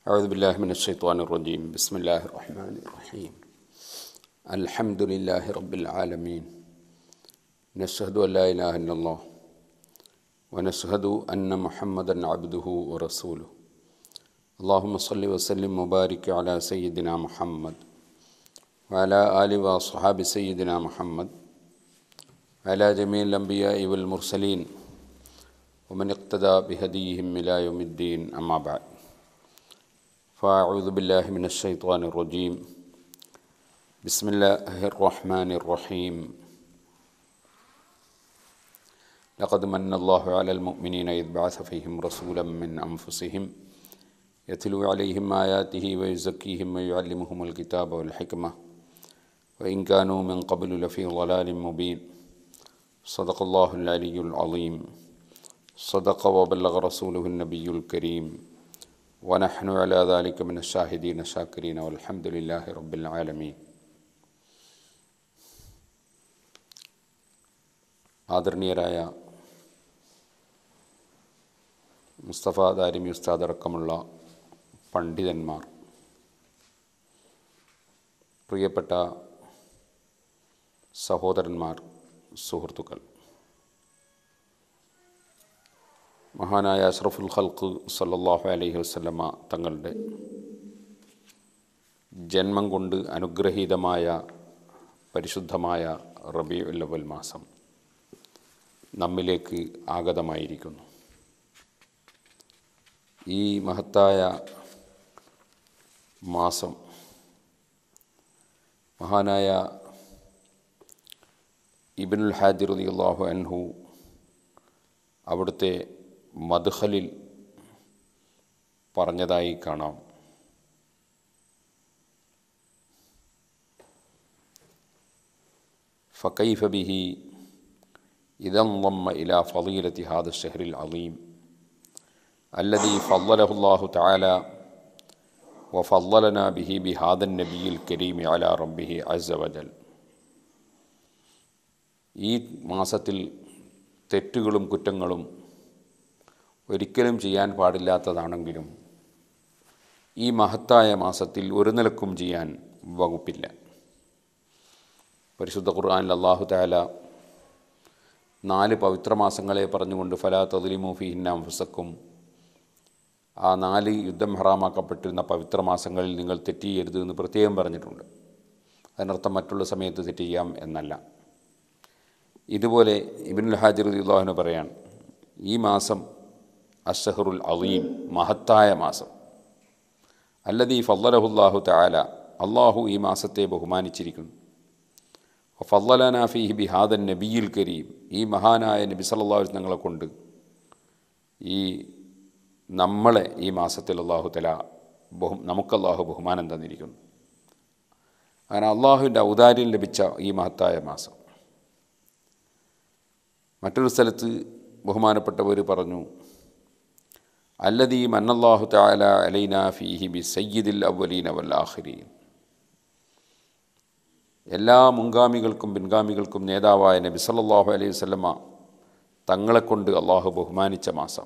أعوذ بالله من الشيطان الرجيم بسم الله الرحمن الرحيم الحمد لله رب العالمين نشهد أن لا إله إلا الله ونشهد أن محمدا عبده ورسوله اللهم صل وسلم وبارك على سيدنا محمد وعلى آل وأصحاب سيدنا محمد وعلى جميع الأنبياء والمرسلين ومن اقتدى بهديهم إلى يوم الدين أما بعد فأعوذ بالله من الشيطان الرجيم بسم الله الرحمن الرحيم لقد من الله على المؤمنين إذ بعث فيهم رسولا من أنفسهم يتلو عليهم آياته ويزكيهم ويعلمهم الكتاب والحكمة وإن كانوا من قبل لفي ضلال مبين صدق الله العلي العظيم صدق وبلغ رسوله النبي الكريم ونحن على ذلك من الشاهدين الشاكرين والحمد لله رب العالمين ആദരണീയരായ മുസ്തഫ ദാരിമി ഉസ്താദ് അടക്കമുള്ള പണ്ഡിതന്മാർ പ്രിയപ്പെട്ട സഹോദരന്മാർ സുഹൃത്തുക്കൾ മഹാനായ അഷ്റഫുൽ ഖൽക്ക് സല്ലല്ലാഹു അലൈഹി വസല്ലമ തങ്ങളുടെ ജന്മം കൊണ്ട് അനുഗ്രഹീതമായ പരിശുദ്ധമായ റബീഉൽ അവൽ മാസം നമ്മിലേക്ക് ആഗതമായിരിക്കുന്നു ഈ മഹത്തായ മാസം മഹാനായ ഇബിനുൽ ഹാജിർ റളിയല്ലാഹു അൻഹു അവിടുത്തെ മദ്ഹലിൽ പറഞ്ഞതായി കാണാം فكيف به إذا انضم إلى فضيلة هذا الشهر العظيم الذي فضله الله تعالى وفضلنا به بهذا النبي الكريم على ربه عز وجل ഈ മാസത്തിൽ തെറ്റുകളും കുറ്റങ്ങളും ഒരിക്കലും ചെയ്യാൻ പാടില്ലാത്തതാണെങ്കിലും ഈ മഹത്തായ മാസത്തിൽ ഒരു നിലക്കും ചെയ്യാൻ വകുപ്പില്ല പരിശുദ്ധ ഖുർആാനിൽ അള്ളാഹു താല നാല് പവിത്രമാസങ്ങളെ പറഞ്ഞുകൊണ്ട് ഫലാ തദ്ലിമു ഫിഹിന്ന അംഫുസക്കും ആ നാല് യുദ്ധം ഹറാമാക്കപ്പെട്ടിരുന്ന പവിത്രമാസങ്ങളിൽ നിങ്ങൾ തെറ്റിയരുത് എന്ന് പ്രത്യേകം പറഞ്ഞിട്ടുണ്ട് അതിനർത്ഥം മറ്റുള്ള സമയത്ത് തെറ്റ് ചെയ്യാം എന്നല്ല ഇതുപോലെ ഇബിനുൽ ഹാജിർ അള്ളാഹുന് പറയാൻ ഈ മാസം അഷഹറുൽ അലീം മഹത്തായ മാസം അല്ലതീ ഫല്ലലഹുല്ലാഹു താല അള്ളാഹു ഈ മാസത്തെ ബഹുമാനിച്ചിരിക്കുന്നു ഫല്ലലന ഫീഹി ബിഹാദൻ നബിയിൽ കരീം ഈ മഹാനായ നബി സല്ലാഹു ഞങ്ങളെ കൊണ്ട് ഈ നമ്മളെ ഈ മാസത്തിൽ അള്ളാഹു തല ബഹു നമുക്കല്ലാഹു ബഹുമാനം തന്നിരിക്കുന്നു അങ്ങനെ അള്ളാഹുവിൻ്റെ ഔദാര്യം ലഭിച്ച ഈ മഹത്തായ മാസം മറ്റൊരു സ്ഥലത്ത് ബഹുമാനപ്പെട്ടവർ പറഞ്ഞു അല്ലദീ മന്നല്ലാഹു താല അലൈന ഫീഹി ബി സയ്യിദിൽ അവലീന വല്ലാഹിരീൻ എല്ലാ മുൻഗാമികൾക്കും പിൻഗാമികൾക്കും നേതാവായ നബി സല്ലല്ലാഹു അലൈഹി വസല്ലമ തങ്ങളെക്കൊണ്ട് അള്ളാഹു ബഹുമാനിച്ച മാസം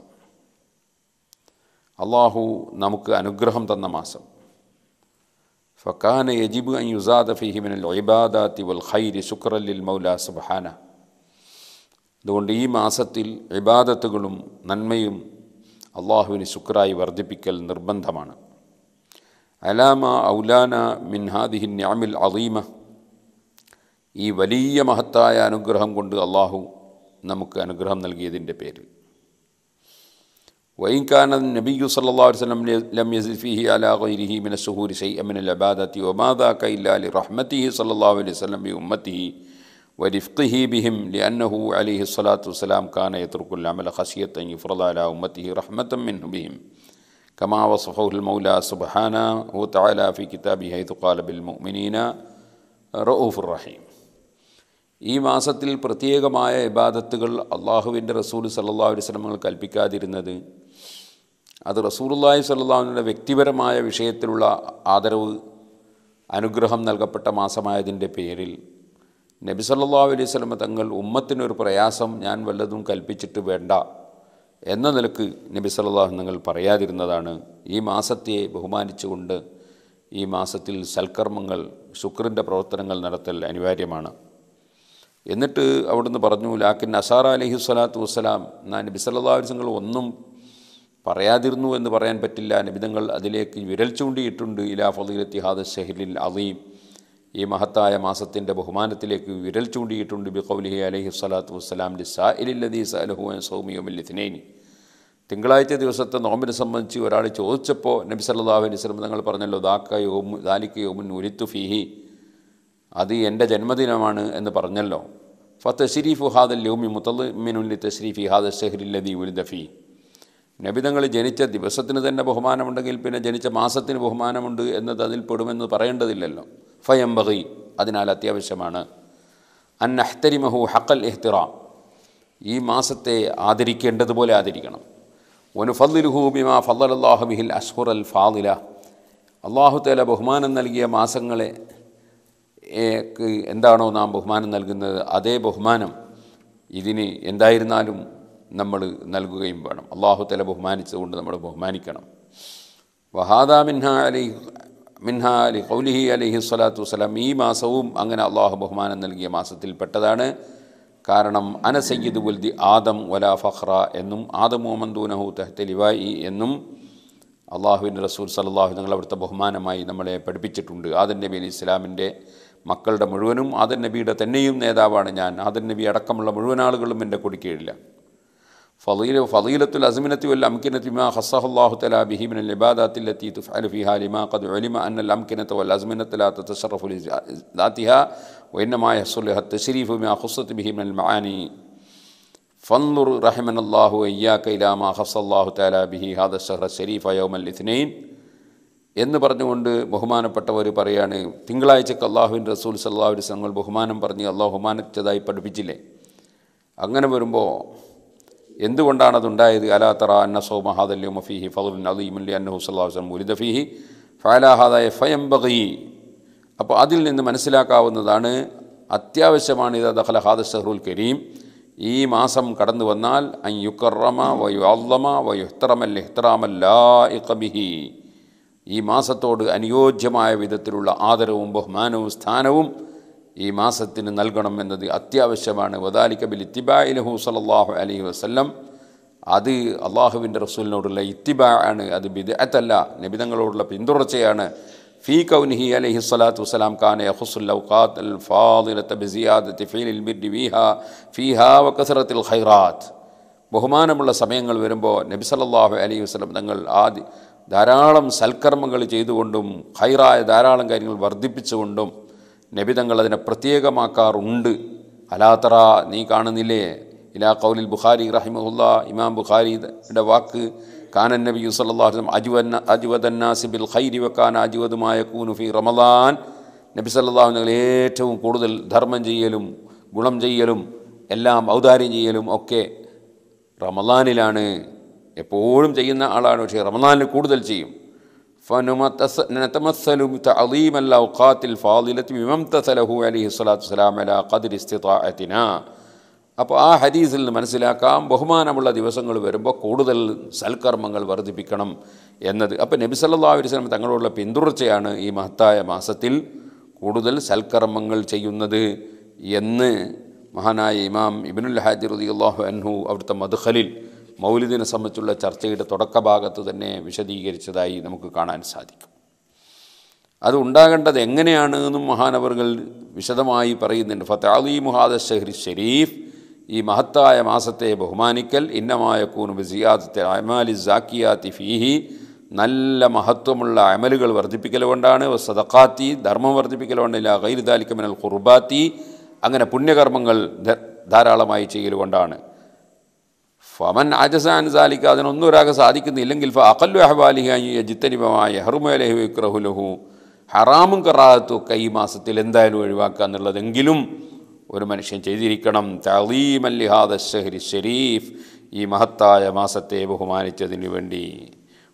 അള്ളാഹു നമുക്ക് അനുഗ്രഹം തന്ന മാസം ഫക്കാന യജിബ് അൻ യുസാദ ഫിഹി മിനൽ ഇബാദാത്തി വൽ ഖൈരി ശുക്രല്ലിൽ മൗല സുബ്ഹാന അതുകൊണ്ട് ഈ മാസത്തിൽ ഇബാദത്തുകളും നന്മയും അള്ളാഹുവിന് ശുക്രായി വർദ്ധിപ്പിക്കൽ നിർബന്ധമാണ് അലാമ ഔലാന മിൻ ഹാദിഹിൻ ഞാമിൽ അലീമ ഈ വലിയ മഹത്തായ അനുഗ്രഹം കൊണ്ട് അള്ളാഹു നമുക്ക് അനുഗ്രഹം നൽകിയതിൻ്റെ പേരിൽ وإن النبي صلى الله عليه وسلم لم يزد فيه على غيره من الشهور شيئا من العبادة وما ذاك إلا لرحمته صلى الله عليه وسلم بأمته ورفقه بهم لأنه عليه الصلاة والسلام كان يترك العمل خشية أن يفرض على أمته رحمة منه بهم كما وصفه المولى سبحانه وتعالى في كتابه حيث قال بالمؤمنين رؤوف الرحيم ഈ മാസത്തിൽ പ്രത്യേകമായ ഇബാദത്തുകൾ അള്ളാഹുവിൻ്റെ റസൂൽ സല്ലാ വസ്ലമങ്ങൾ കൽപ്പിക്കാതിരുന്നത് അത് റസൂലുല്ലാഹി സല്ലാഹുവിൻ്റെ വ്യക്തിപരമായ വിഷയത്തിലുള്ള ആദരവ് അനുഗ്രഹം നൽകപ്പെട്ട മാസമായതിൻ്റെ പേരിൽ നബി സല്ലാ അലൈഹി സ്വലമ തങ്ങൾ ഉമ്മത്തിനൊരു പ്രയാസം ഞാൻ വല്ലതും കൽപ്പിച്ചിട്ട് വേണ്ട എന്ന നിലക്ക് നബി സല്ലല്ലാഹു നിങ്ങൾ പറയാതിരുന്നതാണ് ഈ മാസത്തെ ബഹുമാനിച്ചുകൊണ്ട് ഈ മാസത്തിൽ സൽക്കർമ്മങ്ങൾ ശുക്രൻ്റെ പ്രവർത്തനങ്ങൾ നടത്തൽ അനിവാര്യമാണ് എന്നിട്ട് അവിടുന്ന് പറഞ്ഞു ലാക്കിൻ അസാറ അലഹി സ്വലാത്തു വസ്സലാം നാ നബി സല്ലല്ലാഹു അലൈഹി വസല്ലം ഒന്നും പറയാതിരുന്നു എന്ന് പറയാൻ പറ്റില്ല നബിതങ്ങൾ അതിലേക്ക് വിരൽ ചൂണ്ടിയിട്ടുണ്ട് ഇലാ ഫളീലത്തി ഹാദ ഷഹലിൽ അലീം ഈ മഹത്തായ മാസത്തിൻ്റെ ബഹുമാനത്തിലേക്ക് വിരൽ ചൂണ്ടിയിട്ടുണ്ട് ബി കൗലിഹി അലൈഹി സ്വലാത്തു വസ്സലാം ലിസാഇലില്ലദീ സഅലഹു അൻ സൗമിയുമിൽ ഇത്നൈനി തിങ്കളാഴ്ച ദിവസത്തെ നോമ്പിനെ സംബന്ധിച്ച് ഒരാൾ ചോദിച്ചപ്പോൾ നബി സല്ലല്ലാഹു അലൈഹി വസല്ലം തങ്ങൾ പറഞ്ഞല്ലോ ദാക്ക യോമു ദാലിക്ക യോമുൻ ഉലിത്തു ഫീഹി അത് എൻ്റെ ജന്മദിനമാണ് എന്ന് പറഞ്ഞല്ലോ ഫത്ത് ഷരീഫു ഹാദൽ യോമി മുത്തമിനുല്ലി തഷ്രീഫി ഹാദ ഷഹരില്ലദി ഉലിദഫി നബിതങ്ങൾ ജനിച്ച ദിവസത്തിന് തന്നെ ബഹുമാനമുണ്ടെങ്കിൽ പിന്നെ ജനിച്ച മാസത്തിന് ബഹുമാനമുണ്ട് എന്നത് അതിൽ പെടുമെന്ന് പറയേണ്ടതില്ലല്ലോ ഫയംബഹി അതിനാൽ അത്യാവശ്യമാണ് അൻ അഹ്തരിമഹു ഹക്കൽ എഹ്തിറാം ഈ മാസത്തെ ആദരിക്കേണ്ടതുപോലെ ആദരിക്കണം ഒനു ഫദ്ലുഹു ബിമാ ഫദ്ലല്ലാഹു ബിഹിൽ അഷ്ഹുർ അൽ ഫാദില അള്ളാഹു തല ബഹുമാനം നൽകിയ മാസങ്ങളെ ഏക്ക് എന്താണോ നാം ബഹുമാനം നൽകുന്നത് അതേ ബഹുമാനം ഇതിന് എന്തായിരുന്നാലും നമ്മൾ നൽകുകയും വേണം അള്ളാഹു തല ബഹുമാനിച്ചുകൊണ്ട് നമ്മൾ ബഹുമാനിക്കണം വഹാദ മിൻഹ അലി മിൻഹ അലി കൗലിഹി അലിഹി സ്വലാത്തു വസ്സലാം ഈ മാസവും അങ്ങനെ അള്ളാഹു ബഹുമാനം നൽകിയ മാസത്തിൽപ്പെട്ടതാണ് കാരണം അന സയ്യിദ് ഉൽദി ആദം വല ഫഖ്ര എന്നും ആദം മുഹമ്മദൂനഹു തെഹ്തലിവായി എന്നും അള്ളാഹുവിൻ്റെ റസൂൽ സല്ലാഹു ഞങ്ങൾ അവിടുത്തെ ബഹുമാനമായി നമ്മളെ പഠിപ്പിച്ചിട്ടുണ്ട് ആദൻ നബി അലി ഇസ്ലാമിൻ്റെ മക്കളുടെ മുഴുവനും ആദൻ നബിയുടെ തന്നെയും നേതാവാണ് ഞാൻ ആദൻ നബി അടക്കമുള്ള മുഴുവൻ ആളുകളും എൻ്റെ കൊടിക്കീഴില്ല ഫളീല ഫളീലത്തുൽ അസ്മിനത്തി വൽ അംകിനത്തി മാ ഖസ്സഹല്ലാഹു തആല ബിഹി മിൻ അൽ ഇബാദാത്തി അല്ലത്തി തുഫഅലു ഫീഹാ ലിമാ ഖദ് ഉലിമ അന്ന അൽ അംകിനത വൽ അസ്മിനത ലാ തതശറഫു ലിദാതിഹാ وإنما يحصل لها التشريف بما خصت به من المعاني فانظر رحمنا الله وإياك إلى ما خص الله تعالى به هذا الشهر الشريف يوم الاثنين എന്ന് പറഞ്ഞുകൊണ്ട് ബഹുമാനപ്പെട്ടവർ പറയാണ് തിങ്കളാഴ്ചക്ക് അള്ളാഹുവിൻ്റെ റസൂൽ സല്ലാഹു അലൈഹി തങ്ങൾ ബഹുമാനം പറഞ്ഞ് അള്ളാഹു ബഹുമാനിച്ചതായി പഠിപ്പിച്ചില്ലേ അങ്ങനെ വരുമ്പോൾ എന്തുകൊണ്ടാണ് അതുണ്ടായത് അലാ തറ അന്ന സോ മഹാദല്യോ മഫീഹി ഫതുൽ അലീമുല്ലി അന്നഹു സല്ലാഹു വസ്ലം മുലിദ ഫീഹി ഫലാഹാദായ ഫയം ബഗീ അപ്പോൾ അതിൽ നിന്ന് മനസ്സിലാക്കാവുന്നതാണ് അത്യാവശ്യമാണ് ഇത് ദഹല ഹാദ ഷഹറുൽ കരീം ഈ മാസം കടന്നു വന്നാൽ അൻ യുക്കറമ വയു അള്ളമ വയുഹ്തറമൽ ഇഹ്തറാമല്ലാഇഖബിഹി ഈ മാസത്തോട് അനുയോജ്യമായ വിധത്തിലുള്ള ആദരവും ബഹുമാനവും സ്ഥാനവും ഈ മാസത്തിന് നൽകണം എന്നത് അത്യാവശ്യമാണ് വദാലിക ബിൽ ഇത്തിബായിലഹു സലല്ലാഹു അലൈഹി വസ്ല്ലം അത് അള്ളാഹുവിൻ്റെ റസൂലിനോടുള്ള ഇത്തിബാ ആണ് അത് ബിദഅത്തല്ല നബിതങ്ങളോടുള്ള പിന്തുടർച്ചയാണ് في كونه عليه الصلاة والسلام كان يخص الأوقات الفاضلة بزيادة فعل البر فيها فيها وكثرة الخيرات ബഹുമാനമുള്ള സമയങ്ങൾ വരുമ്പോൾ നബി സല്ലല്ലാഹു അലൈഹി വസല്ലം തങ്ങൾ ആദ്യ ധാരാളം സൽക്കർമ്മങ്ങൾ ചെയ്തുകൊണ്ടും ഹൈറായ ധാരാളം കാര്യങ്ങൾ വർദ്ധിപ്പിച്ചുകൊണ്ടും നബി തങ്ങൾ അതിനെ പ്രത്യേകമാക്കാറുണ്ട് അലാത്തറ നീ കാണുന്നില്ലേ ഇലാ കൗലിൽ ബുഖാരി റഹിമഹുല്ല ഇമാം ബുഖാരിയുടെ വാക്ക് കാനൻ നബി സല്ലല്ലാഹു അലൈഹി വസല്ലം അജ്വന്ന അജ്വദന്നാസി ബിൽ ഖൈരി വക്കാന അജ്വദുമായ കൂനു ഫി റമദാൻ നബി സല്ലല്ലാഹു അലൈഹി വസല്ലം ഏറ്റവും കൂടുതൽ ധർമ്മം ചെയ്യലും ഗുണം ചെയ്യലും എല്ലാം ഔദാര്യം ചെയ്യലും ഒക്കെ റമദാനിലാണ് എപ്പോഴും ചെയ്യുന്ന ആളാണ് പക്ഷേ റമദാനിൽ കൂടുതൽ ചെയ്യും فنتمثل بتعظيم الأوقات الفاضلة بما امتثله عليه الصلاة والسلام على قدر استطاعتنا അപ്പോൾ ആ ഹദീസിൽ നിന്ന് മനസ്സിലാക്കാം ബഹുമാനമുള്ള ദിവസങ്ങൾ വരുമ്പോൾ കൂടുതൽ സൽക്കർമ്മങ്ങൾ വർദ്ധിപ്പിക്കണം എന്നത് അപ്പോൾ നബി സല്ലല്ലാഹു അലൈഹി വസല്ലം തങ്ങളോടുള്ള പിന്തുടർച്ചയാണ് ഈ മഹത്തായ മാസത്തിൽ കൂടുതൽ സൽക്കർമ്മങ്ങൾ ചെയ്യുന്നത് എന്ന് മഹാനായ ഇമാം ഇബിനുൽ ഹാജി റളിയല്ലാഹു അൻഹു അവിടുത്തെ മദ്ഖലിൽ മൗലിദിനെ സംബന്ധിച്ചുള്ള ചർച്ചയുടെ തുടക്കഭാഗത്ത് തന്നെ വിശദീകരിച്ചതായി നമുക്ക് കാണാൻ സാധിക്കും അത് ഉണ്ടാകേണ്ടത് എങ്ങനെയാണ് എന്നും മഹാനവറുകൾ വിശദമായി പറയുന്നുണ്ട് ഫത്താലി മുഹാദ ഷഹ്രി ഷെരീഫ് ഈ മഹത്തായ മാസത്തെ ബഹുമാനിക്കൽ ഇന്നമായ കൂനു ബിസിയാദത്തെ അമാലി സാക്കിയാത്തി ഫീഹി നല്ല മഹത്വമുള്ള അമലുകൾ വർദ്ധിപ്പിക്കൽ കൊണ്ടാണ് സദക്കാത്തി ധർമ്മം വർദ്ധിപ്പിക്കൽ കൊണ്ടില്ല ഗൈരുദാലിക്കമിനൽ ഖുർബാത്തി അങ്ങനെ പുണ്യകർമ്മങ്ങൾ ധാരാളമായി ചെയ്യൽ കൊണ്ടാണ് ഫമൻ അജസാൻ സാലിക്ക അതിനൊന്നും ഒരാൾക്ക് സാധിക്കുന്നില്ലെങ്കിൽ ഫ അഖല്ലു അഹ്വാലിഹായി യജിത്തനിപമായ ഹെറുമേലഹു വിക്രഹുലഹു ഹറാമും കറാത്തും ഒക്കെ ഈ മാസത്തിൽ എന്തായാലും ഒഴിവാക്കുക എന്നുള്ളതെങ്കിലും ഒരു മനുഷ്യൻ ചെയ്തിരിക്കണം തലീമല്ലിഹാദ ഷഹരി ഷെരീഫ് ഈ മഹത്തായ മാസത്തെ ബഹുമാനിച്ചതിന് വേണ്ടി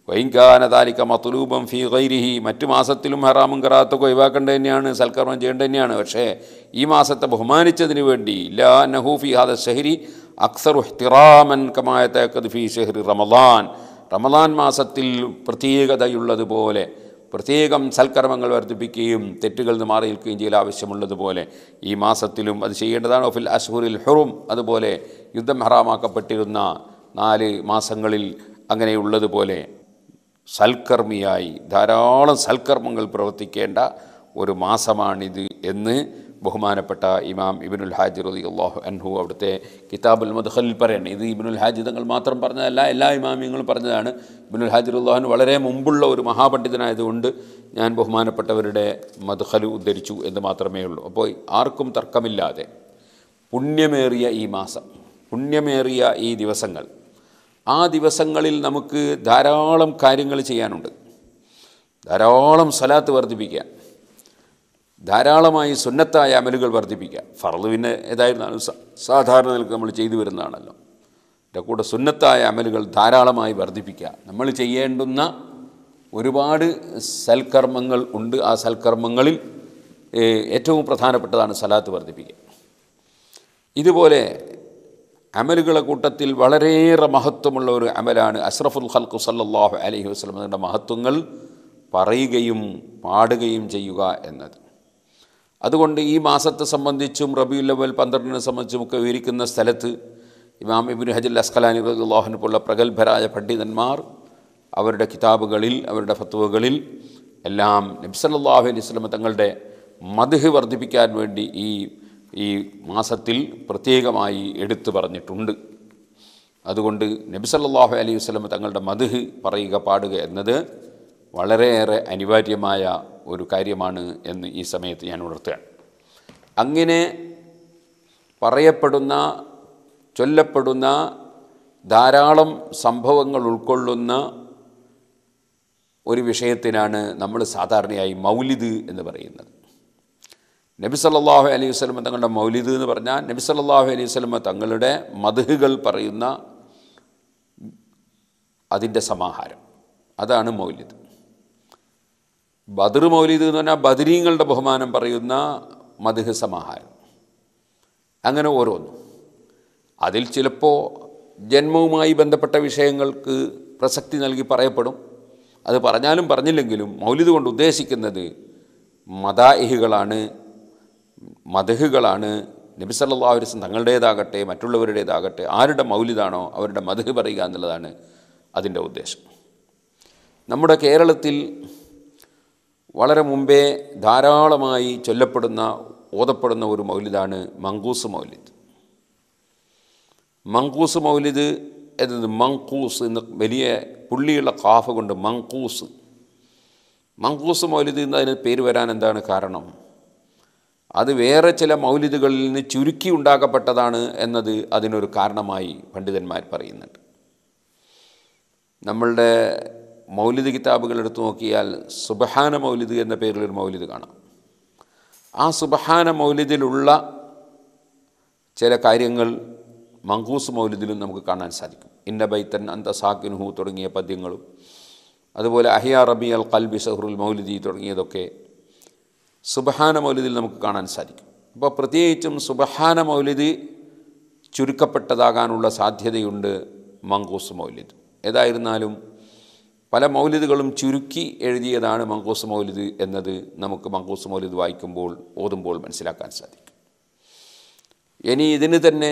വൈകാന താലിക്ക മത്തുലൂബം ഫി ഗൈരിഹി മറ്റു മാസത്തിലും ഹറാമും കറാത്തൊക്കെ ഒഴിവാക്കേണ്ടത് തന്നെയാണ് സൽക്കർമ്മം ചെയ്യേണ്ടത് തന്നെയാണ് പക്ഷേ ഈ മാസത്തെ ബഹുമാനിച്ചതിന് വേണ്ടി ലാ നഹൂഫി ഹാദ ഷഹരി അക്സർ ഇഹ്തിറാമൻ കമായത്തേക്കത് ഫി ഷഹരി റമദാൻ റമദാൻ മാസത്തിൽ പ്രത്യേകതയുള്ളതുപോലെ പ്രത്യേകം സൽക്കർമ്മങ്ങൾ വർദ്ധിപ്പിക്കുകയും തെറ്റുകളിൽ നിന്ന് മാറി നിൽക്കുകയും ചെയ്യൽ ആവശ്യമുള്ളതുപോലെ ഈ മാസത്തിലും അത് ചെയ്യേണ്ടതാണ് ഫിൽ അഷ്ഹുറിൽ ഹുറും അതുപോലെ യുദ്ധം ഹറാമാക്കപ്പെട്ടിരുന്ന നാല് മാസങ്ങളിൽ അങ്ങനെയുള്ളതുപോലെ സൽക്കർമ്മിയായി ധാരാളം സൽക്കർമ്മങ്ങൾ പ്രവർത്തിക്കേണ്ട ഒരു മാസമാണിത് എന്ന് ബഹുമാനപ്പെട്ട ഇമാം ഇബിനുൽ ഹാജി റതി അള്ളാഹു അൻഹു അവിടുത്തെ കിതാബുൽ മദ്ഖലിൽ പറയണം ഇത് ഇബിനുൽ ഹാജി തങ്ങൾ മാത്രം പറഞ്ഞതല്ല എല്ലാ ഇമാമിയങ്ങളും പറഞ്ഞതാണ് ഇബിനുൽ ഹാജി അള്ളാഹുൻ വളരെ മുമ്പുള്ള ഒരു മഹാപണ്ഡിതനായതുകൊണ്ട് ഞാൻ ബഹുമാനപ്പെട്ടവരുടെ മദ്ഖൽ ഉദ്ധരിച്ചു എന്ന് മാത്രമേ ഉള്ളൂ അപ്പോൾ ആർക്കും തർക്കമില്ലാതെ പുണ്യമേറിയ ഈ മാസം പുണ്യമേറിയ ഈ ദിവസങ്ങൾ ആ ദിവസങ്ങളിൽ നമുക്ക് ധാരാളം കാര്യങ്ങൾ ചെയ്യാനുണ്ട് ധാരാളം സലാത്ത് വർദ്ധിപ്പിക്കുക ധാരാളമായി സുന്നത്തായ അമലുകൾ വർദ്ധിപ്പിക്കുക ഫറദ് പിന്നെ ഏതായിരുന്നാലും സ- സാധാരണ നിലക്ക് നമ്മൾ ചെയ്തു വരുന്നതാണല്ലോ എൻ്റെ കൂടെ സുന്നത്തായ അമലുകൾ ധാരാളമായി വർദ്ധിപ്പിക്കുക നമ്മൾ ചെയ്യേണ്ടുന്ന ഒരുപാട് സൽക്കർമ്മങ്ങൾ ഉണ്ട് ആ സൽക്കർമ്മങ്ങളിൽ ഏഹ്, ഏറ്റവും പ്രധാനപ്പെട്ടതാണ് സലാത്ത് വർദ്ധിപ്പിക്കുക ഇതുപോലെ അമലുകളെ കൂട്ടത്തിൽ വളരെയേറെ മഹത്വമുള്ള ഒരു അമലാണ് അഷ്റഫുൽ ഖൽഖു സല്ലല്ലാഹു അലൈഹി വസല്ലമയുടെ മഹത്വങ്ങൾ പറയുകയും പാടുകയും ചെയ്യുക എന്നത് അതുകൊണ്ട് ഈ മാസത്തെ സംബന്ധിച്ചും റബിയുൽ അവൽ പന്ത്രണ്ടിനെ സംബന്ധിച്ചും ഒക്കെ വിവരിക്കുന്ന സ്ഥലത്ത് ഇമാം ഇബിൻ ഹജൽ അസ്കലാനി റഹുല്ലാഹിനെ പോലുള്ള പ്രഗത്ഭരായ പണ്ഡിതന്മാർ അവരുടെ കിതാബുകളിൽ അവരുടെ ഫത്തുവകളിൽ എല്ലാം നബ്സല്ലാഹു അലൈഹി സ്വലമ തങ്ങളുടെ മധുഹ് വർദ്ധിപ്പിക്കാൻ വേണ്ടി ഈ ഈ മാസത്തിൽ പ്രത്യേകമായി എടുത്തു പറഞ്ഞിട്ടുണ്ട് അതുകൊണ്ട് നബി സല്ലല്ലാഹു അലൈഹി വസല്ലം തങ്ങളുടെ മധുഹ് പറയുക പാടുക എന്നത് വളരെയേറെ അനിവാര്യമായ ഒരു കാര്യമാണ് എന്ന് ഈ സമയത്ത് ഞാൻ ഉണർത്തുകയാണ് അങ്ങനെ പറയപ്പെടുന്ന ചൊല്ലപ്പെടുന്ന ധാരാളം സംഭവങ്ങൾ ഉൾക്കൊള്ളുന്ന ഒരു വിഷയത്തിനാണ് നമ്മൾ സാധാരണയായി മൗലിദ് എന്ന് പറയുന്നത് നബി സല്ലല്ലാഹു അലൈഹി വസല്ലമ തങ്ങളുടെ മൗലിദ് എന്ന് പറഞ്ഞാൽ നബി സല്ലല്ലാഹു അലൈഹി വസല്ലമ തങ്ങളുടെ മധുഹുകൾ പറയുന്ന അതിൻ്റെ സമാഹാരം അതാണ് മൗലിദ് ബദർ മൗലിദ് എന്ന് പറഞ്ഞാൽ ബദരീങ്ങളുടെ ബഹുമാനം പറയുന്ന മധുഹ് സമാഹാരം അങ്ങനെ ഓരോന്നും അതിൽ ചിലപ്പോൾ ജന്മവുമായി ബന്ധപ്പെട്ട വിഷയങ്ങൾക്ക് പ്രസക്തി നൽകി പറയപ്പെടും അത് പറഞ്ഞാലും പറഞ്ഞില്ലെങ്കിലും മൗലിദ് കൊണ്ട് ഉദ്ദേശിക്കുന്നത് മദായിഹികളാണ് മദഹുകളാണ് നബി സല്ലല്ലാഹു അലൈഹി വസല്ലം തങ്ങളുടേതാകട്ടെ മറ്റുള്ളവരുടേതാകട്ടെ ആരുടെ മൗലിദാണോ അവരുടെ മദഹ് പറയുക എന്നുള്ളതാണ് അതിൻ്റെ ഉദ്ദേശം നമ്മുടെ കേരളത്തിൽ വളരെ മുമ്പേ ധാരാളമായി ചൊല്ലപ്പെടുന്ന ഓതപ്പെടുന്ന ഒരു മൗലിദാണ് മങ്കൂസ് മൗലിദ് മങ്കൂസ് മൗലിദ് എന്നത് മങ്കൂസ് എന്ന് വലിയ പുള്ളിയുള്ള കാഫ് കൊണ്ട് മങ്കൂസ് മങ്കൂസ് മൗലിദ് എന്ന് അതിന് പേര് വരാൻ എന്താണ് കാരണം അത് വേറെ ചില മൗലിദുകളിൽ നിന്ന് ചുരുക്കി ഉണ്ടാക്കപ്പെട്ടതാണ് എന്നത് അതിനൊരു കാരണമായി പണ്ഡിതന്മാർ പറയുന്നുണ്ട് നമ്മളുടെ മൗലിദ് കിതാബുകൾ എടുത്തു നോക്കിയാൽ സുബഹാന മൗലിദ് എന്ന പേരിലൊരു മൗലിദ് കാണാം ആ സുബഹാന മൗലിദിലുള്ള ചില കാര്യങ്ങൾ മങ്കൂസ് മൗലിദിലും നമുക്ക് കാണാൻ സാധിക്കും ഇന്ന ബൈത്തൻ അന്ത സാക്കിൻഹു തുടങ്ങിയ പദ്യങ്ങളും അതുപോലെ അഹിയ റബി അൽ കൽബി സഹറുൽ മൗലിദി തുടങ്ങിയതൊക്കെ സുബഹാന മൗലിദിൽ നമുക്ക് കാണാൻ സാധിക്കും അപ്പോൾ പ്രത്യേകിച്ചും സുബഹാന മൗലിദ് ചുരുക്കപ്പെട്ടതാകാനുള്ള സാധ്യതയുണ്ട് മങ്കൂസ് മൗലിദ് ഏതായിരുന്നാലും പല മൗലിദുകളും ചുരുക്കി എഴുതിയതാണ് മങ്കൂസ് മൗലിദ് എന്നത് നമുക്ക് മങ്കൂസ് മൗലിദ് വായിക്കുമ്പോൾ ഓതുമ്പോൾ മനസ്സിലാക്കാൻ സാധിക്കും ഇനി ഇതിന് തന്നെ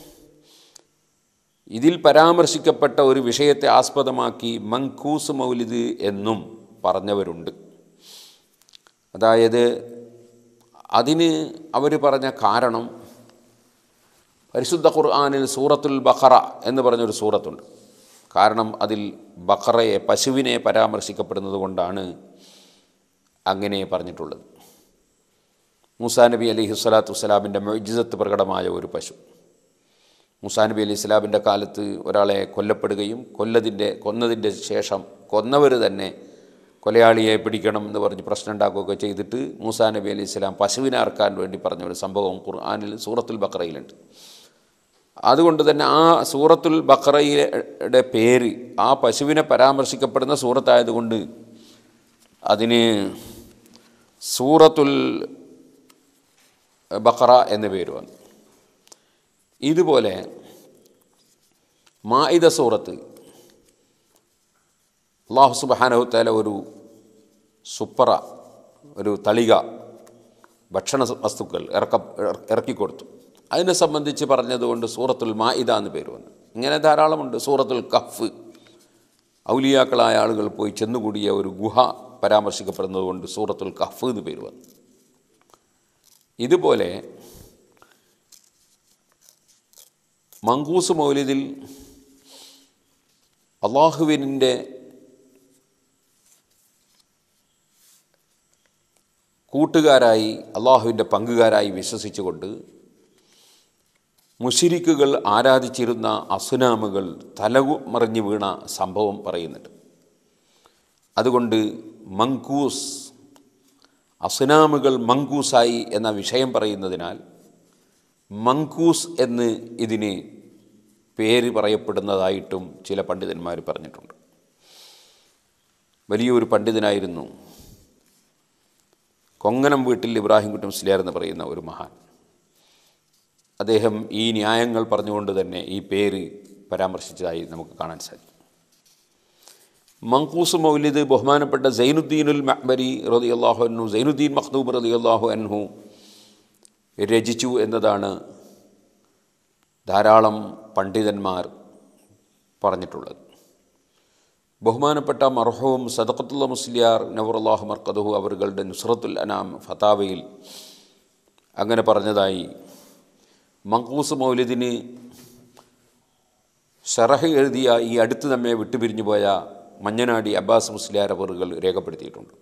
ഇതിൽ പരാമർശിക്കപ്പെട്ട ഒരു വിഷയത്തെ ആസ്പദമാക്കി മങ്കൂസ് മൗലിദ് എന്നും പറഞ്ഞവരുണ്ട് അതായത് അതിന് അവർ പറഞ്ഞ കാരണം പരിശുദ്ധ ഖുർആാനിൽ സൂറത്തുൽ ബഖറ എന്ന് പറഞ്ഞൊരു സൂറത്തുണ്ട് കാരണം അതിൽ ബഖറയെ പശുവിനെ പരാമർശിക്കപ്പെടുന്നത് കൊണ്ടാണ് അങ്ങനെ പറഞ്ഞിട്ടുള്ളത് മൂസാ നബി അലൈഹി സ്വലാത്തു വസ്സലാമിൻ്റെ മൊയ്ജിസത്ത് പ്രകടമായ ഒരു പശു മൂസാ നബി അലൈഹി സ്വലാമിൻ്റെ കാലത്ത് ഒരാളെ കൊല്ലപ്പെടുകയും കൊല്ലതിൻ്റെ കൊന്നതിൻ്റെ ശേഷം കൊന്നവർ തന്നെ കൊലയാളിയെ പിടിക്കണം എന്ന് പറഞ്ഞ് പ്രശ്നം ഉണ്ടാക്കുകയൊക്കെ ചെയ്തിട്ട് മൂസാ നബി അലൈഹി സ്വലാം പശുവിനെ അറക്കാൻ വേണ്ടി പറഞ്ഞ ഒരു സംഭവം ഖുർആാനിൽ സൂറത്തുൽ ബക്രയിലുണ്ട് അതുകൊണ്ട് തന്നെ ആ സൂറത്തുൽ ബക്കറയുടെ പേര് ആ പശുവിനെ പരാമർശിക്കപ്പെടുന്ന സൂറത്തായതുകൊണ്ട് അതിന് സൂറത്തുൽ ബക്കറ എന്ന പേര് വന്നു ഇതുപോലെ മായിദ സൂറത്ത് അള്ളാഹു സുബാനഹുത്താല ഒരു സുപ്പറ ഒരു തളിക ഭക്ഷണ വസ്തുക്കൾ ഇറക്ക ഇറക്കിക്കൊടുത്തു അതിനെ സംബന്ധിച്ച് പറഞ്ഞതുകൊണ്ട് സൂറത്തുൽ മായിദ എന്ന് പേര് വന്നു ഇങ്ങനെ ധാരാളമുണ്ട് സൂറത്തുൽ കഫ് ഔലിയാക്കളായ ആളുകൾ പോയി ചെന്നുകൂടിയ ഒരു ഗുഹ പരാമർശിക്കപ്പെടുന്നതുകൊണ്ട് സൂറത്തുൽ കഫ് എന്ന് പേര് വന്നു ഇതുപോലെ മങ്കൂസ് മൗലിദിൽ അള്ളാഹുവിൻ്റെ കൂട്ടുകാരായി അള്ളാഹുവിൻ്റെ പങ്കുകാരായി വിശ്വസിച്ചുകൊണ്ട് മുഷിരിക്കുകൾ ആരാധിച്ചിരുന്ന അസുനാമുകൾ തലമറിഞ്ഞു വീണ സംഭവം പറയുന്നുണ്ട് അതുകൊണ്ട് മങ്കൂസ് അസുനാമുകൾ മങ്കൂസായി എന്ന വിഷയം പറയുന്നതിനാൽ മങ്കൂസ് എന്ന് ഇതിന് പേര് പറയപ്പെടുന്നതായിട്ടും ചില പണ്ഡിതന്മാർ പറഞ്ഞിട്ടുണ്ട് വലിയൊരു പണ്ഡിതനായിരുന്നു കൊങ്ങനം വീട്ടിൽ ഇബ്രാഹിം കുട്ടി മുസ്ലിയാർ എന്ന് പറയുന്ന ഒരു മഹാൻ അദ്ദേഹം ഈ ന്യായങ്ങൾ പറഞ്ഞുകൊണ്ട് തന്നെ ഈ പേര് പരാമർശിച്ചതായി നമുക്ക് കാണാൻ സാധിക്കും മങ്കൂസ് മൗലിദ് ബഹുമാനപ്പെട്ട സൈനുദ്ദീനുൽ മഹ്ബരി റതി അള്ളാഹു അൻഹു സൈനുദ്ദീൻ മഖ്ദൂബ് റതി അള്ളാഹു അൻഹു രചിച്ചു എന്നതാണ് ധാരാളം പണ്ഡിതന്മാർ പറഞ്ഞിട്ടുള്ളത് ബഹുമാനപ്പെട്ട മർഹവും സദഖത്തുള്ള മുസ്ലിയാർ നവറുല്ലാഹു മർക്കദഹു അവറുകളുടെ നുസ്രത്തുൽ അനാം ഫതാവയിൽ അങ്ങനെ പറഞ്ഞതായി മങ്കൂസ് മൗലിദിന് ഷറഹ് എഴുതിയ ഈ അടുത്ത് നമ്മെ വിട്ടുപിരിഞ്ഞു പോയ മഞ്ഞനാടി അബ്ബാസ് മുസ്ലിയാർ അവറുകൾ രേഖപ്പെടുത്തിയിട്ടുണ്ട്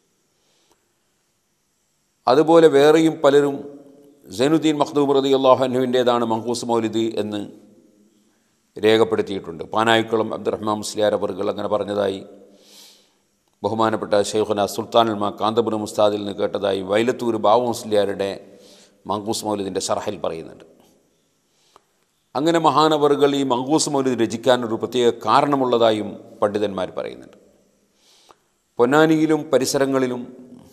അതുപോലെ വേറെയും പലരും സൈനുദ്ദീൻ മഖ്ദൂബ് റതി അള്ളാഹുവിൻ്റേതാണ് മങ്കൂസ് മൗലിദ് എന്ന് രേഖപ്പെടുത്തിയിട്ടുണ്ട് പാനായിക്കുളം അബ്ദുറഹ്മാൻ മുസ്ലിയാർ അവറുകൾ അങ്ങനെ പറഞ്ഞതായി ബഹുമാനപ്പെട്ട ഷെയ്ഖുന സുൽത്താനുൽമ കാന്തപുര മുസ്താദിൽ നിന്ന് കേട്ടതായി വൈലത്തൂർ ബാബു മുസ്ലിയാരുടെ മങ്കൂസ് മൗലിദിൻ്റെ ഷർഹയിൽ പറയുന്നുണ്ട് അങ്ങനെ മഹാനവറുകൾ ഈ മങ്കൂസ് മൗലിദ് രചിക്കാൻ ഒരു പ്രത്യേക കാരണമുള്ളതായും പണ്ഡിതന്മാർ പറയുന്നുണ്ട് പൊന്നാനിയിലും പരിസരങ്ങളിലും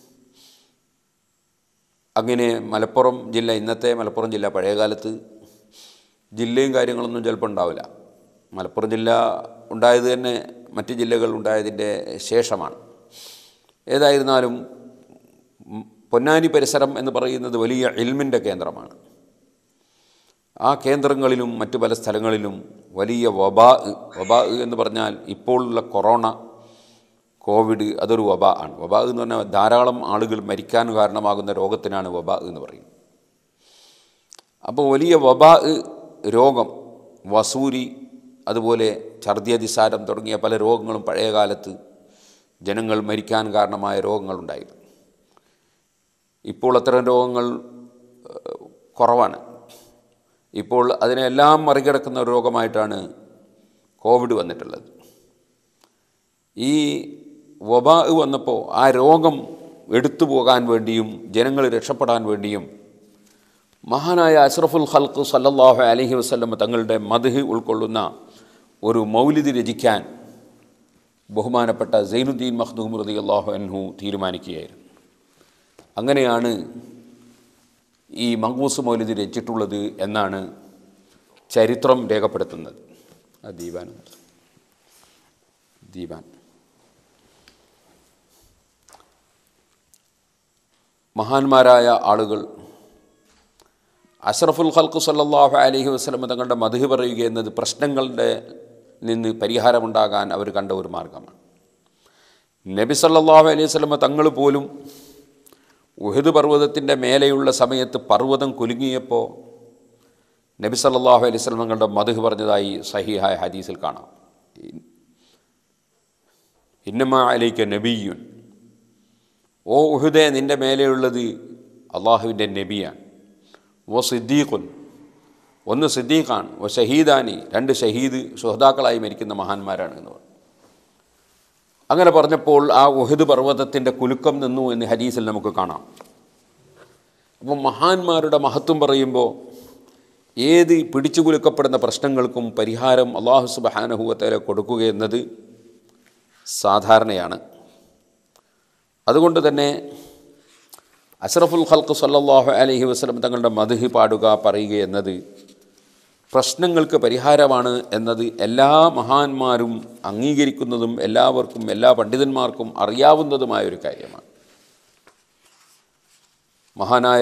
അങ്ങനെ മലപ്പുറം ജില്ല ഇന്നത്തെ മലപ്പുറം ജില്ല പഴയകാലത്ത് ജില്ലയും കാര്യങ്ങളൊന്നും ചിലപ്പോൾ ഉണ്ടാവില്ല മലപ്പുറം ജില്ല ഉണ്ടായത് തന്നെ മറ്റ് ജില്ലകൾ ഉണ്ടായതിൻ്റെ ശേഷമാണ് ഏതായിരുന്നാലും ഉം, പൊന്നാനി പരിസരം എന്ന് പറയുന്നത് വലിയ ഇൽമിൻ്റെ കേന്ദ്രമാണ് ആ കേന്ദ്രങ്ങളിലും മറ്റു പല സ്ഥലങ്ങളിലും വലിയ വബാ വബാ എന്ന് പറഞ്ഞാൽ ഇപ്പോഴുള്ള കൊറോണ കോവിഡ് അതൊരു വബ ആണ് വബ എന്ന് പറഞ്ഞാൽ ധാരാളം ആളുകൾ മരിക്കാൻ കാരണമാകുന്ന രോഗത്തിനാണ് വബ എന്ന് പറയുന്നത് അപ്പോൾ വലിയ വബ രോഗം വസൂരി അതുപോലെ ഛർദ്ദിയതിസാരം തുടങ്ങിയ പല രോഗങ്ങളും പഴയ കാലത്ത് ജനങ്ങൾ മരിക്കാൻ കാരണമായ രോഗങ്ങളുണ്ടായിരുന്നു ഇപ്പോൾ അത്തരം രോഗങ്ങൾ ഏഹ്, കുറവാണ് ഇപ്പോൾ അതിനെല്ലാം മറികടക്കുന്ന ഒരു രോഗമായിട്ടാണ് കോവിഡ് വന്നിട്ടുള്ളത് ഈ വബാ വന്നപ്പോൾ ആ രോഗം എടുത്തു പോകാൻ വേണ്ടിയും ജനങ്ങൾ രക്ഷപ്പെടാൻ വേണ്ടിയും മഹാനായ അഷ്റഫുൽ ഖൽക്ക് സല്ലല്ലാഹു അലൈഹി വസല്ലം തങ്ങളുടെ മദ്ഹ് ഉൾക്കൊള്ളുന്ന ഒരു മൗലിദ് രചിക്കാൻ ബഹുമാനപ്പെട്ട സൈനുദ്ദീൻ മഖ്ദൂം റതി അള്ളാഹു അൻഹു തീരുമാനിക്കുകയായിരുന്നു അങ്ങനെയാണ് ഈ മങ്കൂസ് മൗലിദ് രചിച്ചിട്ടുള്ളത് എന്നാണ് ചരിത്രം രേഖപ്പെടുത്തുന്നത് ആ ദീപാൻ ദീപാൻ മഹാന്മാരായ ആളുകൾ അഷ്റഫുൽ ഖൽക്ക് സല്ലല്ലാഹു അലൈഹി വസല്ലം തങ്ങളുടെ മധു പറയുക എന്നത് പ്രശ്നങ്ങളുടെ നിന്ന് പരിഹാരമുണ്ടാകാൻ അവർ കണ്ട ഒരു മാർഗമാണ് നബി സല്ലല്ലാഹു അലൈഹി വസല്ലം തങ്ങൾ പോലും ഉഹദ് പർവ്വതത്തിൻ്റെ മേലെയുള്ള സമയത്ത് പർവ്വതം കുലുങ്ങിയപ്പോൾ നബി സല്ലല്ലാഹു അലൈഹി വസല്ലം തങ്ങളുടെ മധു പറഞ്ഞതായി സഹിഹായ ഹദീസിൽ കാണാം ഇന്നമ അലൈക്ക നബിയുൻ ഓ ഉഹുദേ നിൻ്റെ മേലെയുള്ളത് അള്ളാഹുവിൻ്റെ നബിയാണ് ഓ സിദ്ദീഖുൻ ഒന്ന് സിദ്ദീഖാണ് ഓ ഷഹീദാനി രണ്ട് ഷഹീദ് സുഹദാക്കളായി മരിക്കുന്ന മഹാന്മാരാണ് എന്ന് പറഞ്ഞു അങ്ങനെ പറഞ്ഞപ്പോൾ ആ ഉഹദ് പർവ്വതത്തിൻ്റെ കുലുക്കം നിന്നു എന്ന് ഹദീസിൽ നമുക്ക് കാണാം അപ്പം മഹാന്മാരുടെ മഹത്വം പറയുമ്പോൾ ഏത് പിടിച്ചുകുലുക്കപ്പെടുന്ന പ്രശ്നങ്ങൾക്കും പരിഹാരം അള്ളാഹു സുബഹാനഹുവത്തേല കൊടുക്കുക എന്നത് സാധാരണയാണ് അതുകൊണ്ട് തന്നെ അഷ്റഫുൽ ഖൽക്ക് സല്ലല്ലാഹു അലൈഹി വസല്ലം തങ്ങളുടെ മധുഹ് പാടുക പറയുക എന്നത് പ്രശ്നങ്ങൾക്ക് പരിഹാരമാണ് എന്നത് എല്ലാ മഹാന്മാരും അംഗീകരിക്കുന്നതും എല്ലാവർക്കും എല്ലാ പണ്ഡിതന്മാർക്കും അറിയാവുന്നതുമായ ഒരു കാര്യമാണ് മഹാനായ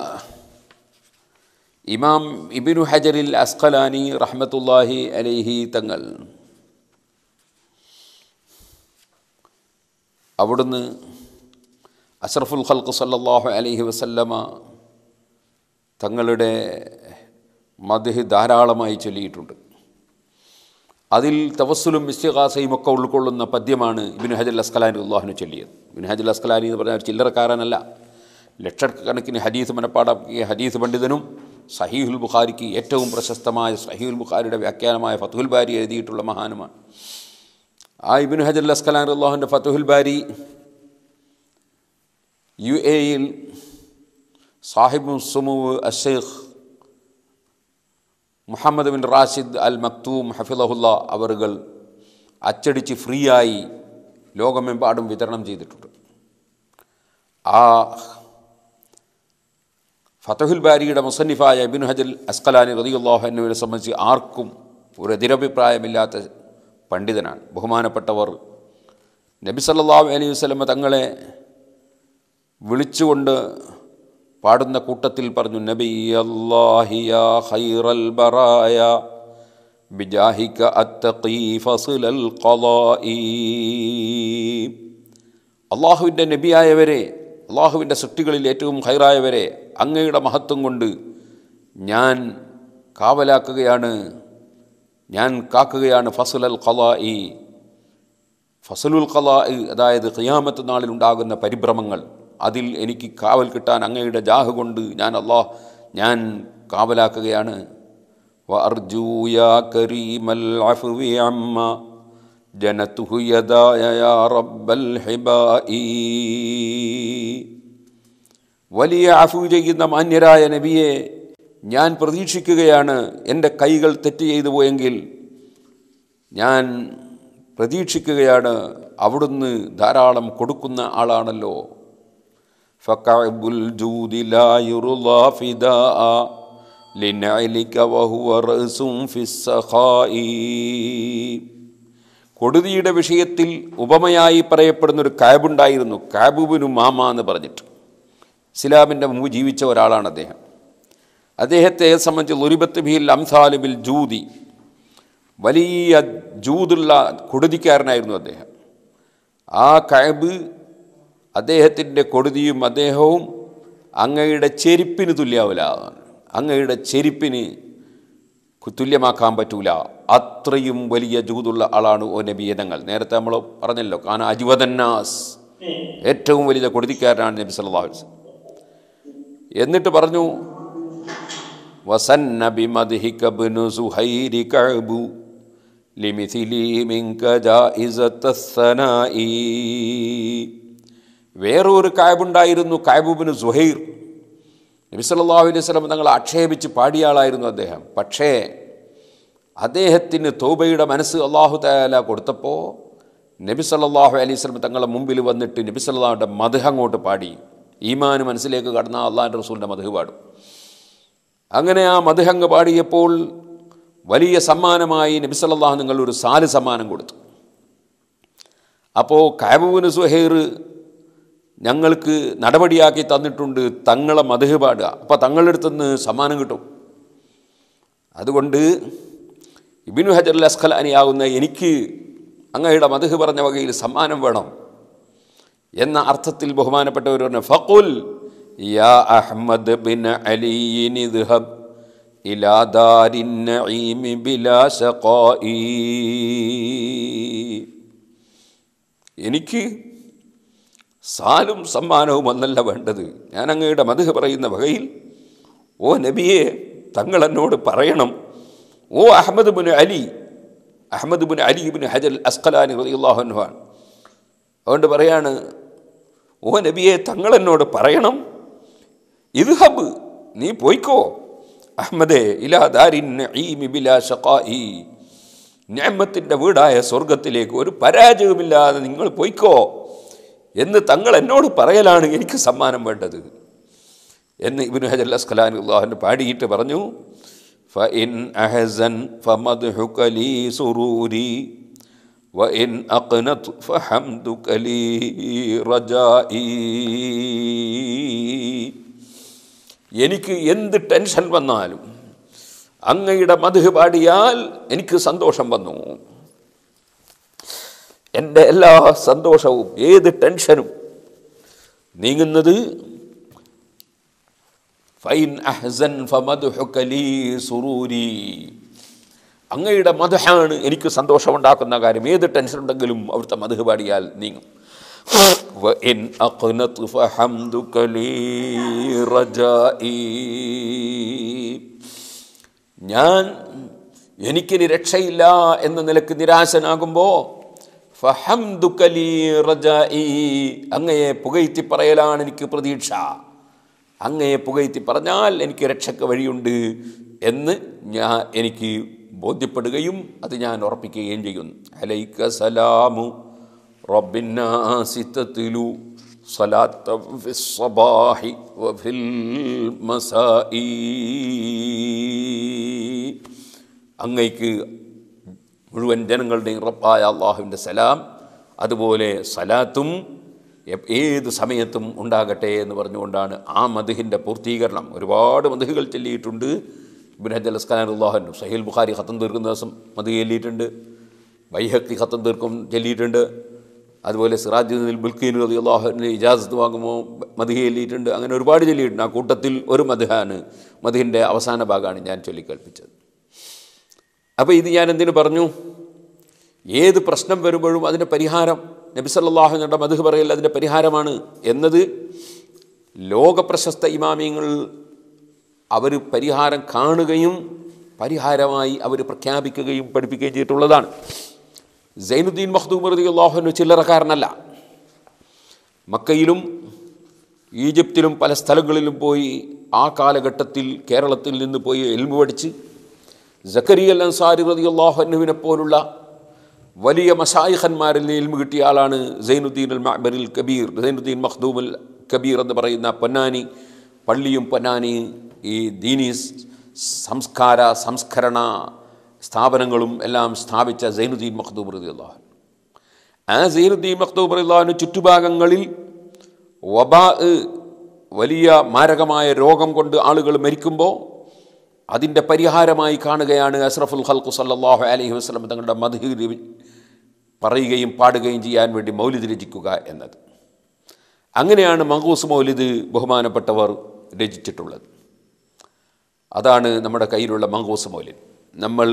ഇമാം ഇബിനു ഹജറിൽ അസ്ഖലാനി റഹ്മത്തുല്ലാഹി അലൈഹി തങ്ങൾ അവിടുന്ന് അഷ്റഫുൽ ഖൽക്ക് സല്ലല്ലാഹു അലൈഹി വസല്ലമ തങ്ങളുടെ മദ്ഹ് ധാരാളമായി ചൊല്ലിയിട്ടുണ്ട് അതിൽ തവസ്സുലും ഇസ്തിഹാസയും ഒക്കെ ഉൾക്കൊള്ളുന്ന പദ്യമാണ് ഇബിൻ ഹജൽ അസ്കലാനി അള്ളാഹുന് ചൊല്ലിയത് ഇബിൻ ഹജൽ അസ്കലാനി എന്ന് പറഞ്ഞാൽ ഒരു ചില്ലറക്കാരനല്ല ലക്ഷക്കണക്കിന് ഹദീസ് മനപ്പാടാക്കിയ ഹദീസ് പണ്ഡിതനും സഹീഹുൽ ബുഖാരിക്ക് ഏറ്റവും പ്രശസ്തമായ സഹീഹുൽ ബുഖാരിയുടെ വ്യാഖ്യാനമായ ഫത്തുൽ ബാരി എഴുതിയിട്ടുള്ള മഹാനുമാണ് ആ ഇബിൻ ഹജൽ അസ്കലാൻ അള്ളാഹുൻ്റെ ഫത്തുഹുൽ ബാരി യു എയിൽ സാഹിബ് സുമുവ് അഷേഖ് Mohammed bin Rashid Al Maktoum ഹഫിളഹുല്ല അവറുകൾ അച്ചടിച്ച് ഫ്രീ ആയി ലോകമെമ്പാടും വിതരണം ചെയ്തിട്ടുണ്ട് ആ ഫതഹുൽ ബാരിയുടെ മുസന്നിഫായ ഇബിൻ ഹജൽ അസ്കലാനി റതിയുല്ലാഹു എന്നിവരെ സംബന്ധിച്ച് ആർക്കും ഒരു എതിരഭിപ്രായമില്ലാത്ത പണ്ഡിതനാണ് ബഹുമാനപ്പെട്ടവർ നബി സല്ലല്ലാഹു അലൈഹി വസല്ലമ തങ്ങളെ വിളിച്ചുകൊണ്ട് പാടുന്ന കൂട്ടത്തിൽ പറഞ്ഞു നബി അല്ലാഹിയ ഖൈറൽ ബറായ ബിജാഹിക അത്തഖീ ഫസ്ലൽ ഖളാഇ അള്ളാഹുവിൻ്റെ നബിയായവരെ അള്ളാഹുവിൻ്റെ സൃഷ്ടികളിൽ ഏറ്റവും ഹൈറായവരെ അങ്ങയുടെ മഹത്വം കൊണ്ട് ഞാൻ കാവലാക്കുകയാണ് ഞാൻ കാക്കുകയാണ് ഫസുലൽ ഖലാഇ ഫസലുൽ ഖലാഇ അതായത് ഖിയാമത്ത് നാളിൽ ഉണ്ടാകുന്ന പരിഭ്രമങ്ങൾ അതിൽ എനിക്ക് കാവൽ കിട്ടാൻ അങ്ങയുടെ ജാഹ് കൊണ്ട് ഞാൻ അള്ളാഹ് ഞാൻ കാവലാക്കുകയാണ് وأرجو يا كريم العفو عما جنته يداي يا رب الحباء വലിയ അഫു ചെയ്യുന്ന മാന്യരായ നബിയെ ഞാൻ പ്രതീക്ഷിക്കുകയാണ് എൻ്റെ കൈകൾ തെറ്റ് ചെയ്തു പോയെങ്കിൽ ഞാൻ പ്രതീക്ഷിക്കുകയാണ് അവിടുന്ന് ധാരാളം കൊടുക്കുന്ന ആളാണല്ലോ ഫക്കഅബുൽ ജൂദി ലാ യുർളാ ഫിദാഅ ലിനഅലിക വഹുവ റഅസും ഫിസ്സഖാഇ കൊടുതിയുടെ വിഷയത്തിൽ ഉപമയായി പറയപ്പെടുന്ന ഒരു കാബുണ്ടായിരുന്നു കാബുബിനു മാമ എന്ന് പറഞ്ഞിട്ട് ഇസ്ലാമിൻ്റെ മുമ്പ് ജീവിച്ച ഒരാളാണ് അദ്ദേഹം അദ്ദേഹത്തെ സംബന്ധിച്ച് ലുരിബത്ത് ബിൽ അംസാലിബിൽ ജൂതി വലിയ ജൂതുള്ള കൊടുതിക്കാരനായിരുന്നു അദ്ദേഹം ആ കഴബ് അദ്ദേഹത്തിൻ്റെ കൊടുതിയും അദ്ദേഹവും അങ്ങയുടെ ചെരുപ്പിന് തുല്യാവില്ല അങ്ങയുടെ ചെരുപ്പിന് തുല്യമാക്കാൻ പറ്റൂല അത്രയും വലിയ ജൂതുള്ള ആളാണ് ഓ നബിയതങ്ങൾ നേരത്തെ നമ്മൾ പറഞ്ഞല്ലോ കാന അജുവദന്നാസ് ഏറ്റവും വലിയ കൊടുതിക്കാരനാണ് നബി സല്ലല്ലാഹു അലൈഹി വസല്ലം എന്നിട്ട് പറഞ്ഞു വസന്ന ബിമദ്ഹിക ഇബ്നു സുഹൈരി കഅബു ലിമിഥിലി മിൻക ജായിസത്തസ്സനായി വേറൊരു കായബുണ്ടായിരുന്നു കായബുബിന് സുഹൈർ നബി സല്ലല്ലാഹു അലൈഹി വസല്ലം തങ്ങൾ ആക്ഷേപിച്ച് പാടിയ ആളായിരുന്നു അദ്ദേഹം പക്ഷേ അദ്ദേഹത്തിന് തോബയുടെ മനസ്സ് അള്ളാഹു തആല കൊടുത്തപ്പോൾ നബി സല്ലല്ലാഹു അലൈഹി വസല്ലം തങ്ങളെ മുമ്പിൽ വന്നിട്ട് നബി സല്ലല്ലാഹുവിൻ്റെ മധു അങ്ങോട്ട് പാടി ഈമാന് മനസ്സിലേക്ക് കടന്ന അള്ളാഹിൻ്റെ റസൂലിൻ്റെ മധു പാടും അങ്ങനെ ആ മധുഹങ്ങ് പാടിയപ്പോൾ വലിയ സമ്മാനമായി നബി സല്ലല്ലാഹു നിങ്ങൾ ഒരു സാല് സമ്മാനം കൊടുത്തു അപ്പോൾ കാബുവിന് സുഹൈർ ഞങ്ങൾക്ക് നടപടിയാക്കി തന്നിട്ടുണ്ട് തങ്ങളെ മധു പാടുക അപ്പോൾ തങ്ങളുടെ അടുത്തുനിന്ന് സമ്മാനം കിട്ടും അതുകൊണ്ട് ഇബിനു ഹജർ അസ്ഖലാനിയാവുന്ന എനിക്ക് അങ്ങയുടെ മധു പറഞ്ഞ വകയിൽ സമ്മാനം വേണം എന്ന അർത്ഥത്തിൽ ബഹുമാനപ്പെട്ടവർ പറഞ്ഞു ഫഖുൽ യാ അഹ്മദ് ബിൻ അലിയിൻ ഇദ്ഹബ് ഇലാ ദാരിൻ നഈമി ബിലാ ശഖായി എനിക്ക് സാലും സമ്മാനവും ഒന്നല്ല വേണ്ടത് ഞാൻ അങ്ങയുടെ മധു പറയുന്ന വകയിൽ ഓ നബിയെ തങ്ങൾ എന്നോട് പറയണം ഓ Ahmad bin Ali Ahmad bin Ali bin Hajar Asqalani റളിയല്ലാഹുൻഹാൻ അതുകൊണ്ട് പറയാണ് ഓ നബിയെ തങ്ങൾ എന്നോട് പറയണം ഇത് ഹബ് നീ പോയിക്കോ അഹമ്മദേ ഇലാ ദാരിൻ നഈമി ബിലാ ഷഖാഇ ഞാമത്തിൻ്റെ വീടായ സ്വർഗത്തിലേക്ക് ഒരു പരാജയവുമില്ലാതെ നിങ്ങൾ പോയിക്കോ എന്ന് തങ്ങൾ എന്നോട് പറയലാണ് എനിക്ക് സമ്മാനം വേണ്ടത് എന്ന് ഇബിന് ഹജർ അസ്കലാൻ അള്ളാഹുവിന് പാടിയിട്ട് പറഞ്ഞു فإن أحزن فمدحك لي سروري وإن أقنت فحمدك لي رجائي എനിക്ക് എന്ത് ടെൻഷൻ വന്നാലും അങ്ങയുടെ മധു പാടിയാൽ എനിക്ക് സന്തോഷം വന്നു എൻ്റെ എല്ലാ സന്തോഷവും ഏത് ടെൻഷനും നീങ്ങുന്നത് ഫൈൻ അഹ്സൻ ഫമദ്ഹുക ലീ സുറൂരി അങ്ങയുടെ മധുഹാണ് എനിക്ക് സന്തോഷമുണ്ടാക്കുന്ന കാര്യം ഏത് ടെൻഷൻ ഉണ്ടെങ്കിലും അവിടുത്തെ മധു പാടിയാൽ നീങ്ങും وإن أقنت فحمدك لي رجائي ഞാൻ എനിക്കിനി രക്ഷയില്ല എന്ന നിലക്ക് നിരാശനാകുമ്പോൾ ഫഹംദുക്കലി റജായി അങ്ങയെ പുകഴ്ത്തി പറയലാണ് എനിക്ക് പ്രതീക്ഷ അങ്ങയെ പുകഴ്ത്തി പറഞ്ഞാൽ എനിക്ക് രക്ഷയ്ക്ക് വഴിയുണ്ട് എന്ന് ഞാൻ എനിക്ക് ബോധ്യപ്പെടുകയും അത് ഞാൻ ഉറപ്പിക്കുകയും ചെയ്യുന്നു അലൈക്ക സലാമു റബ്ബിന്നാസിത്തത്തിലു صلاة في الصباح وفي المساء അങ്ങയ്ക്ക് മുഴുവൻ ജനങ്ങളുടെയും റബ്ബായ അള്ളാഹുവിൻ്റെ സലാം അതുപോലെ സലാത്തും എപ്- ഏത് സമയത്തും ഉണ്ടാകട്ടെ എന്ന് പറഞ്ഞുകൊണ്ടാണ് ആ മധുഹിൻ്റെ പൂർത്തീകരണം ഒരുപാട് മധുഹുകൾ ചൊല്ലിയിട്ടുണ്ട് ഇബിൻ ഹജ് അസ്ഖലാൻ അള്ളാഹുൻ സഹീൽ ബുഖാരി ഖത്തം തീർക്കുന്ന ദിവസം മധു ചൊല്ലിയിട്ടുണ്ട് വൈഹക്കി ഖത്തം തീർക്കും ചൊല്ലിയിട്ടുണ്ട് അതുപോലെ സിറാജുദ്ദീൻ ബുൽക്കീൻ റതി അള്ളാഹുവിന് ഇജാസത്ത് വാങ്ങുമ്പോൾ മധു ചൊല്ലിയിട്ടുണ്ട് അങ്ങനെ ഒരുപാട് ചൊല്ലിയിട്ടുണ്ട് ആ കൂട്ടത്തിൽ ഒരു മധുഹാണ് മധുഹിൻ്റെ അവസാന ഭാഗമാണ് ഞാൻ ചൊല്ലിക്കൽപ്പിച്ചത് അപ്പോൾ ഇത് ഞാൻ എന്തിനു പറഞ്ഞു ഏത് പ്രശ്നം വരുമ്പോഴും അതിൻ്റെ പരിഹാരം നബി സല്ലല്ലാഹുവിൻ്റെ മധു പറയൽ അതിൻ്റെ പരിഹാരമാണ് എന്നത് ലോകപ്രശസ്ത ഇമാമിയങ്ങൾ അവർ പരിഹാരം കാണുകയും പരിഹാരമായി അവർ പ്രഖ്യാപിക്കുകയും പഠിപ്പിക്കുകയും ചെയ്തിട്ടുള്ളതാണ് സൈനുദ്ദീൻ മഖ്ദൂം റതി അള്ളാഹുവിന് ചില്ലറക്കാരനല്ല മക്കയിലും ഈജിപ്തിലും പല സ്ഥലങ്ങളിലും പോയി ആ കാലഘട്ടത്തിൽ കേരളത്തിൽ നിന്ന് പോയി എൽമു പഠിച്ച് ജക്കരിയ അൽ അൻസാരി റതി അള്ളാഹുനുവിനെ പോലുള്ള വലിയ മഷായിഖന്മാരിൽ നിന്ന് ഇൽമു കിട്ടിയ ആളാണ് സൈനുദ്ദീൻ അൽ മഅബരിൽ കബീർ സൈനുദ്ദീൻ മഖ്ദൂം അൽ കബീർ എന്ന് പറയുന്ന പൊന്നാനി പള്ളിയും പൊന്നാനി ഈ ദീനി സംസ്കാര സംസ്കരണ സ്ഥാപനങ്ങളും എല്ലാം സ്ഥാപിച്ച സൈനുദ്ദീൻ മഖ്ദൂം റതി അള്ളാഹു ആ സൈനുദ്ദീൻ മഖ്ദൂം റതി അള്ളാഹുവിന് ചുറ്റുഭാഗങ്ങളിൽ വബാ വലിയ മാരകമായ രോഗം കൊണ്ട് ആളുകൾ മരിക്കുമ്പോൾ അതിൻ്റെ പരിഹാരമായി കാണുകയാണ് അസ്രഫുൽ ഖൽഖു സല്ലല്ലാഹു അലൈഹി വസല്ലം തങ്ങളുടെ മധു പറയുകയും പാടുകയും ചെയ്യാൻ വേണ്ടി മൗലിദ് രചിക്കുക എന്നത് അങ്ങനെയാണ് മങ്കൂസ് മൗലിദ് ബഹുമാനപ്പെട്ടവർ രചിച്ചിട്ടുള്ളത് അതാണ് നമ്മുടെ കയ്യിലുള്ള മങ്കൂസ് മൗലിദ് നമ്മൾ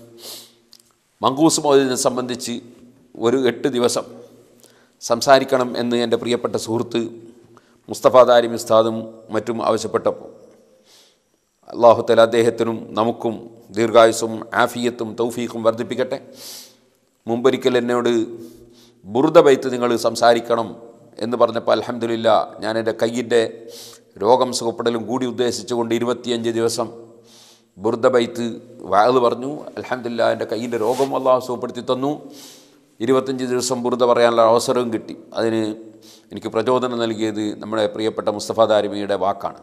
മങ്കൂസ് മൗലിദിനെ സംബന്ധിച്ച് ഒരു എട്ട് ദിവസം സംസാരിക്കണം എന്ന് എൻ്റെ പ്രിയപ്പെട്ട സുഹൃത്ത് മുസ്തഫ ദാരിം ഉസ്താദും മറ്റും ആവശ്യപ്പെട്ടപ്പോൾ അള്ളാഹുത്തല അദ്ദേഹത്തിനും നമുക്കും ദീർഘായുസും ആഫിയത്തും തൗഫീഖും വർദ്ധിപ്പിക്കട്ടെ മുമ്പൊരിക്കൽ എന്നോട് ബുറുദ ബൈത്ത് നിങ്ങൾ സംസാരിക്കണം എന്ന് പറഞ്ഞപ്പോൾ അലഹമില്ല ഞാൻ എൻ്റെ കയ്യിൻ്റെ രോഗം സുഖപ്പെടലും കൂടി ഉദ്ദേശിച്ചുകൊണ്ട് ഇരുപത്തിയഞ്ച് ദിവസം ബുറുദ ബൈത്ത് വാത് പറഞ്ഞു അലഹമില്ല എൻ്റെ കയ്യിൻ്റെ രോഗം അള്ളാഹു സുഖപ്പെടുത്തി തന്നു ഇരുപത്തഞ്ച് ദിവസം ബുറുദ പറയാനുള്ള അവസരവും കിട്ടി അതിന് എനിക്ക് പ്രചോദനം നൽകിയത് നമ്മുടെ പ്രിയപ്പെട്ട മുസ്തഫ ദാരിമിയുടെ വാക്കാണ്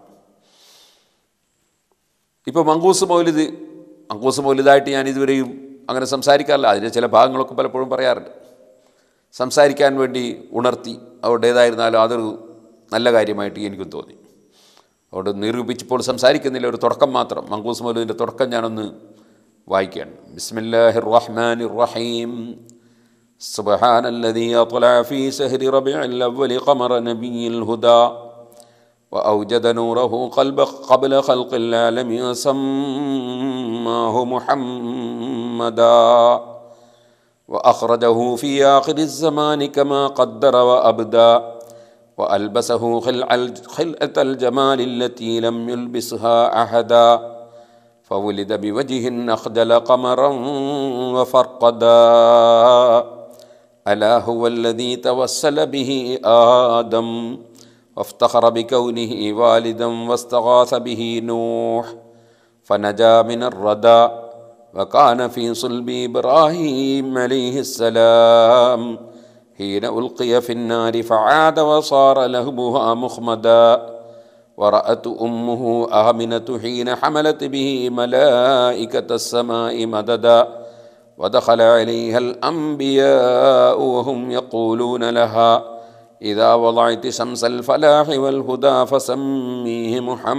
ഇപ്പോൾ മങ്കൂസ് മൗലിദ് മങ്കൂസ് മൗലിദായിട്ട് ഞാൻ ഇതുവരെയും അങ്ങനെ സംസാരിക്കാറില്ല അതിൻ്റെ ചില ഭാഗങ്ങളൊക്കെ പലപ്പോഴും പറയാറുണ്ട് സംസാരിക്കാൻ വേണ്ടി ഉണർത്തി അതുകൊണ്ട് ഏതായിരുന്നാലും അതൊരു നല്ല കാര്യമായിട്ട് എനിക്കും തോന്നി അതുകൊണ്ട് നിരൂപിച്ചപ്പോൾ സംസാരിക്കുന്നില്ല ഒരു തുടക്കം മാത്രം മങ്കൂസ് മൗലിദിൻ്റെ തുടക്കം ഞാനൊന്ന് വായിക്കുകയാണ് ബിസ്മില്ലാഹിർ റഹ്മാനിർ റഹീം سبحان الذي أطلع في سهر ربيع الأول قمر نبي الهدى وأوجد نوره قلب قبل خلق العالمين سماه محمدا وأخرجه في آخر الزمان كما قدر وأبدى وألبسه خلعة الجمال التي لم يلبسها أحدا فولد بوجه أخجل قمرا وفرقدا ألا هو الذي توسل به آدم وافتخر بكونه والدا واستغاث به نوح فنجا من الردى وكان في صلب إبراهيم عليه السلام حين ألقي في النار فعاد وصار لهبها مخمدا ورأت أمه آمنة حين حملت به ملائكة السماء مددا ودخل عليها الأنبياء وهم يقولون لها إذا وضعت شمس الفلاح والهدى فسميه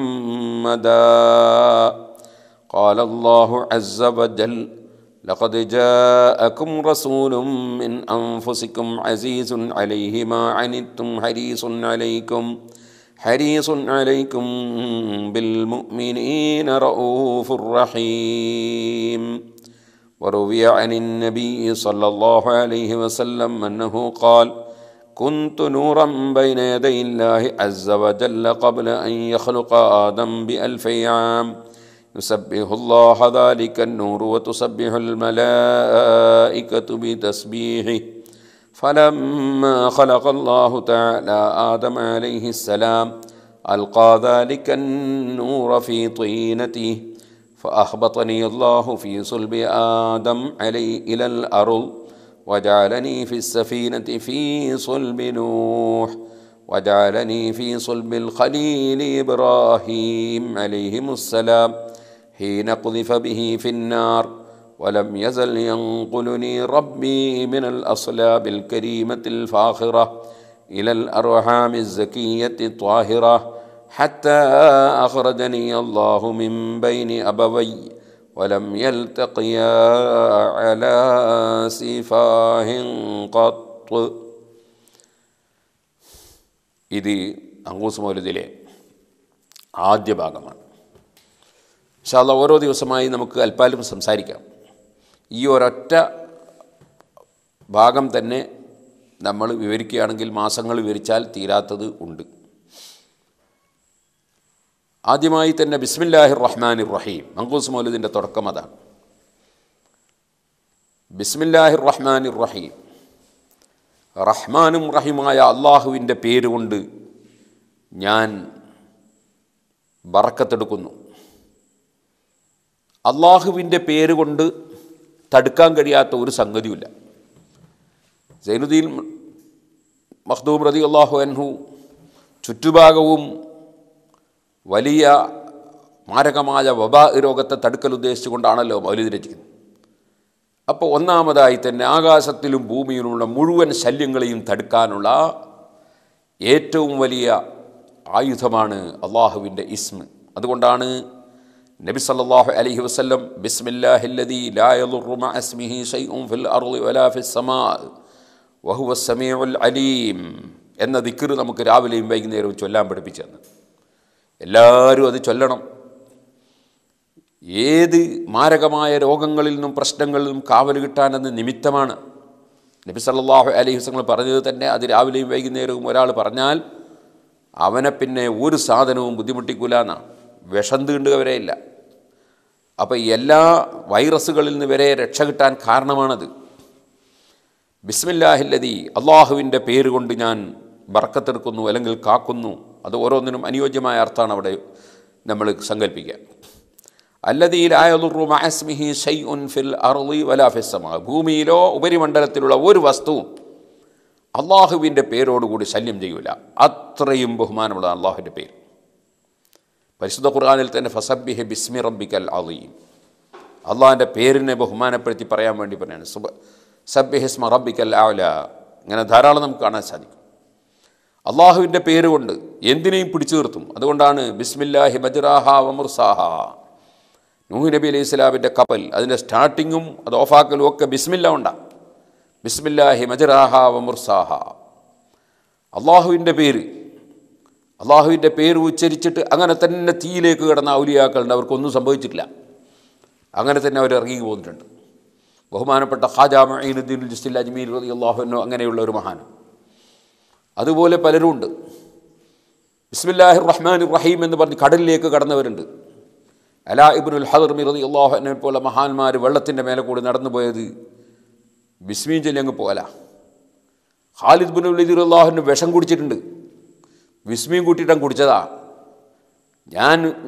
محمدا قال الله عز وجل لقد جاءكم رسول من أنفسكم عزيز عليه ما عنتم حريص عليكم حريص عليكم بالمؤمنين رؤوف رحيم وروي عن النبي صلى الله عليه وسلم أنه قال كنت نورا بين يدي الله عز وجل قبل أن يخلق آدم بألفي عام يسبح الله ذلك النور وتسبح الملائكة بتسبيحه فلما خلق الله تعالى آدم عليه السلام ألقى ذلك النور في طينته فأخبطني الله في صلب آدم علي إلى الأرض وجعلني في السفينة في صلب نوح وجعلني في صلب الخليل إبراهيم عليهم السلام حين قذف به في النار ولم يزل ينقلني ربي من الأصلاب الكريمة الفاخرة إلى الأرحام الزكية الطاهرة حتى أخرجني الله من بين أبوي ولم يلتقيا على سفاه قط ഇത് അങ്കൂസ് മൗലദിലെ ആദ്യ ഭാഗമാണ് ഇൻഷാല്ല ഓരോ ദിവസമായി നമുക്ക് അല്പാലും സംസാരിക്കാം ഈ ഒരൊറ്റ ഭാഗം തന്നെ നമ്മൾ വിവരിക്കുകയാണെങ്കിൽ മാസങ്ങൾ വിവരിച്ചാൽ തീരാത്തത് ഉണ്ട് ആദ്യമായി തന്നെ ബിസ്മില്ലാഹിർ റഹ്മാനിർ റഹീം മങ്കൂസ് മൗലദിൻ്റെ തുടക്കം അതാണ് ബിസ്മില്ലാഹിർ റഹ്മാനിർ റഹീം റഹ്മാനും റഹീമായ അള്ളാഹുവിൻ്റെ പേരുകൊണ്ട് ഞാൻ ബറക്കത്തെടുക്കുന്നു അള്ളാഹുവിൻ്റെ പേര് കൊണ്ട് തടുക്കാൻ കഴിയാത്ത ഒരു സംഗതിയുമില്ല സൈനുദ്ദീൻ മഖ്ദൂം റതി അള്ളാഹു അൻഹു ചുറ്റുഭാഗവും വലിയ മാരകമായ വബാ രോഗത്തെ തടുക്കൽ ഉദ്ദേശിച്ചുകൊണ്ടാണല്ലോ മൗലിദ് രചിക്കുന്നത് അപ്പോൾ ഒന്നാമതായി തന്നെ ആകാശത്തിലും ഭൂമിയിലുമുള്ള മുഴുവൻ ശല്യങ്ങളെയും തടുക്കാനുള്ള ഏറ്റവും വലിയ ആയുധമാണ് അള്ളാഹുവിൻ്റെ ഇസ്മ് അതുകൊണ്ടാണ് നബി സല്ലല്ലാഹു അലൈഹി വസല്ലം ബിസ്മില്ലാഹില്ലദീ ലാ യദുറു മഅ ഇസ്മിഹി ശൈഉൻ ഫിൽ അർളി വലാ ഫിസ് സമാ വഹുവ സമീഉൽ അലീം എന്ന ദിക്ർ നമുക്ക് രാവിലെയും വൈകുന്നേരവും ചൊല്ലാൻ പഠിപ്പിച്ചു തന്നു എല്ലാവരും അത് ചൊല്ലണം ഏത് മാരകമായ രോഗങ്ങളിൽ നിന്നും പ്രശ്നങ്ങളിൽ നിന്നും കാവൽ കിട്ടാനെന്ന് നിമിത്തമാണ് നബി സല്ലല്ലാഹു അലൈഹി വസല്ലം പറഞ്ഞത് തന്നെ അത് രാവിലെയും വൈകുന്നേരവും ഒരാൾ പറഞ്ഞാൽ അവനെ പിന്നെ ഒരു സാധനവും ബുദ്ധിമുട്ടിക്കൂല എന്നാണ് വിഷം തീണ്ടുക വരെയില്ല അപ്പോൾ എല്ലാ വൈറസുകളിൽ നിന്ന് വരെ രക്ഷ കിട്ടാൻ കാരണമാണത് ബിസ്മില്ലാഹില്ലതി അള്ളാഹുവിൻ്റെ പേര് കൊണ്ട് ഞാൻ ബർക്കത്തെടുക്കുന്നു അല്ലെങ്കിൽ കാക്കുന്നു അത് ഓരോന്നിനും അനുയോജ്യമായ അർത്ഥമാണ് അവിടെ നമ്മൾ സങ്കല്പിക്കുക അല്ലതിയിലായുറു മാസ്മിഹി ഷൈഉൻ ഫിൽ അർളി വലാഫിസമ ഭൂമിയിലോ ഉപരിമണ്ഡലത്തിലുള്ള ഒരു വസ്തുവും അള്ളാഹുവിൻ്റെ പേരോടുകൂടി ശല്യം ചെയ്യൂല അത്രയും ബഹുമാനമുള്ള അള്ളാഹുവിൻ്റെ പേര് പരിശുദ്ധ ഖുർആാനിൽ തന്നെ ഫസബിഹെ ബിസ്മി റബ്ബിക്കൽ അലീം അള്ളാഹിൻ്റെ പേരിനെ ബഹുമാനപ്പെടുത്തി പറയാൻ വേണ്ടി പറയാണ് സുബ സബ്ബിഹിസ്മ റബ്ബിക്കൽ ആവല ഇങ്ങനെ ധാരാളം നമുക്ക് കാണാൻ സാധിക്കും അള്ളാഹുവിൻ്റെ പേര് കൊണ്ട് എന്തിനേയും പിടിച്ചു നിർത്തും അതുകൊണ്ടാണ് ബിസ്മില്ലാഹി മജ്റാഹ വമുർസാഹ നൂഹ് നബി അലൈഹി സ്വലാമിൻ്റെ കപ്പൽ അതിൻ്റെ സ്റ്റാർട്ടിങ്ങും അത് ഓഫാക്കലും ഒക്കെ ബിസ്മില്ല ഉണ്ടാ ബിസ്മില്ലാഹി മജ്റാഹ വമുർസാഹ അള്ളാഹുവിൻ്റെ പേര് അള്ളാഹുവിൻ്റെ പേര് ഉച്ചരിച്ചിട്ട് അങ്ങനെ തന്നെ തീയിലേക്ക് കിടന്ന ഔലിയാക്കളുണ്ട് അവർക്കൊന്നും സംഭവിച്ചിട്ടില്ല അങ്ങനെ തന്നെ അവർ ഇറങ്ങി പോന്നിട്ടുണ്ട് ബഹുമാനപ്പെട്ട ഖാജാ മഈനുദ്ദീൻ ജുസ്തിൽ അജ്മീർ റതി അള്ളാഹുനോ അങ്ങനെയുള്ള ഒരു മഹാൻ അതുപോലെ പലരും ഉണ്ട് ബിസ്മില്ലാഹി റഹ്മാൻ റഹീം എന്ന് പറഞ്ഞ് കടലിലേക്ക് കടന്നവരുണ്ട് അലാ ഇബ്നുൽ ഹദർമി റതി അള്ളാഹുനെ പോലെ മഹാന്മാർ വെള്ളത്തിൻ്റെ മേലെ കൂടി നടന്നു പോയത് ബിസ്മീൻ ചൊല്ലി അങ്ങ് പോകല ഖാലിദ് ബിൻ ഉലീദ് അള്ളാഹുവിന് വിഷം കുടിച്ചിട്ടുണ്ട് വിസ്മയും കൂട്ടിയിട്ടങ്ങ് കുടിച്ചതാ ഞാൻ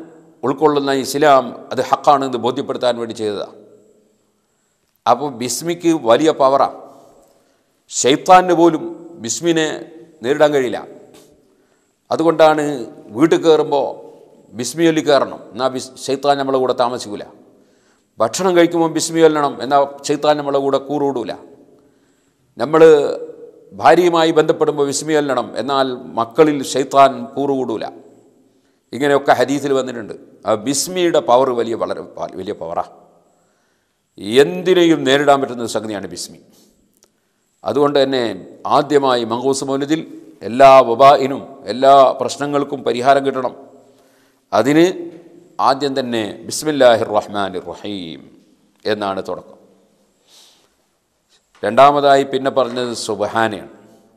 ഉൾക്കൊള്ളുന്ന ഇസ്ലാം അത് ഹക്കാണെന്ന് ബോധ്യപ്പെടുത്താൻ വേണ്ടി ചെയ്തതാണ് അപ്പോൾ ബിസ്മിക്ക് വലിയ പവറാണ് ഷെയ്ത്താന് പോലും ബിസ്മിനെ നേരിടാൻ കഴിയില്ല അതുകൊണ്ടാണ് വീട്ടിൽ കയറുമ്പോൾ ബിസ്മി ചൊല്ലി കയറണം എന്നാൽ ബിസ് ഷെയ്ത്താൻ നമ്മളെ കൂടെ താമസിക്കില്ല ഭക്ഷണം കഴിക്കുമ്പോൾ ബിസ്മി ചൊല്ലണം എന്നാൽ ഷെയ്ത്താൻ നമ്മളെ കൂടെ കൂറുകൂടില്ല നമ്മൾ ഭാര്യയുമായി ബന്ധപ്പെടുമ്പോൾ ബിസ്മി ചൊല്ലണം എന്നാൽ മക്കളിൽ ഷെയ്ത്താൻ കൂറുകൂടൂല ഇങ്ങനെയൊക്കെ ഹദീസിൽ വന്നിട്ടുണ്ട് ആ ബിസ്മിയുടെ പവർ വലിയ വളരെ വലിയ പവറാണ് എന്തിനേയും നേരിടാൻ പറ്റുന്ന സംഗതിയാണ് ബിസ്മി അതുകൊണ്ട് തന്നെ ആദ്യമായി മങ്കൂസ് മൗലിദിൽ എല്ലാ വബായിനും എല്ലാ പ്രശ്നങ്ങൾക്കും പരിഹാരം കിട്ടണം അതിന് ആദ്യം തന്നെ ബിസ്മില്ലാഹിർ റഹ്മാൻ റഹീം എന്നാണ് തുടക്കം രണ്ടാമതായി പിന്നെ പറഞ്ഞത് സുബഹാനയാണ്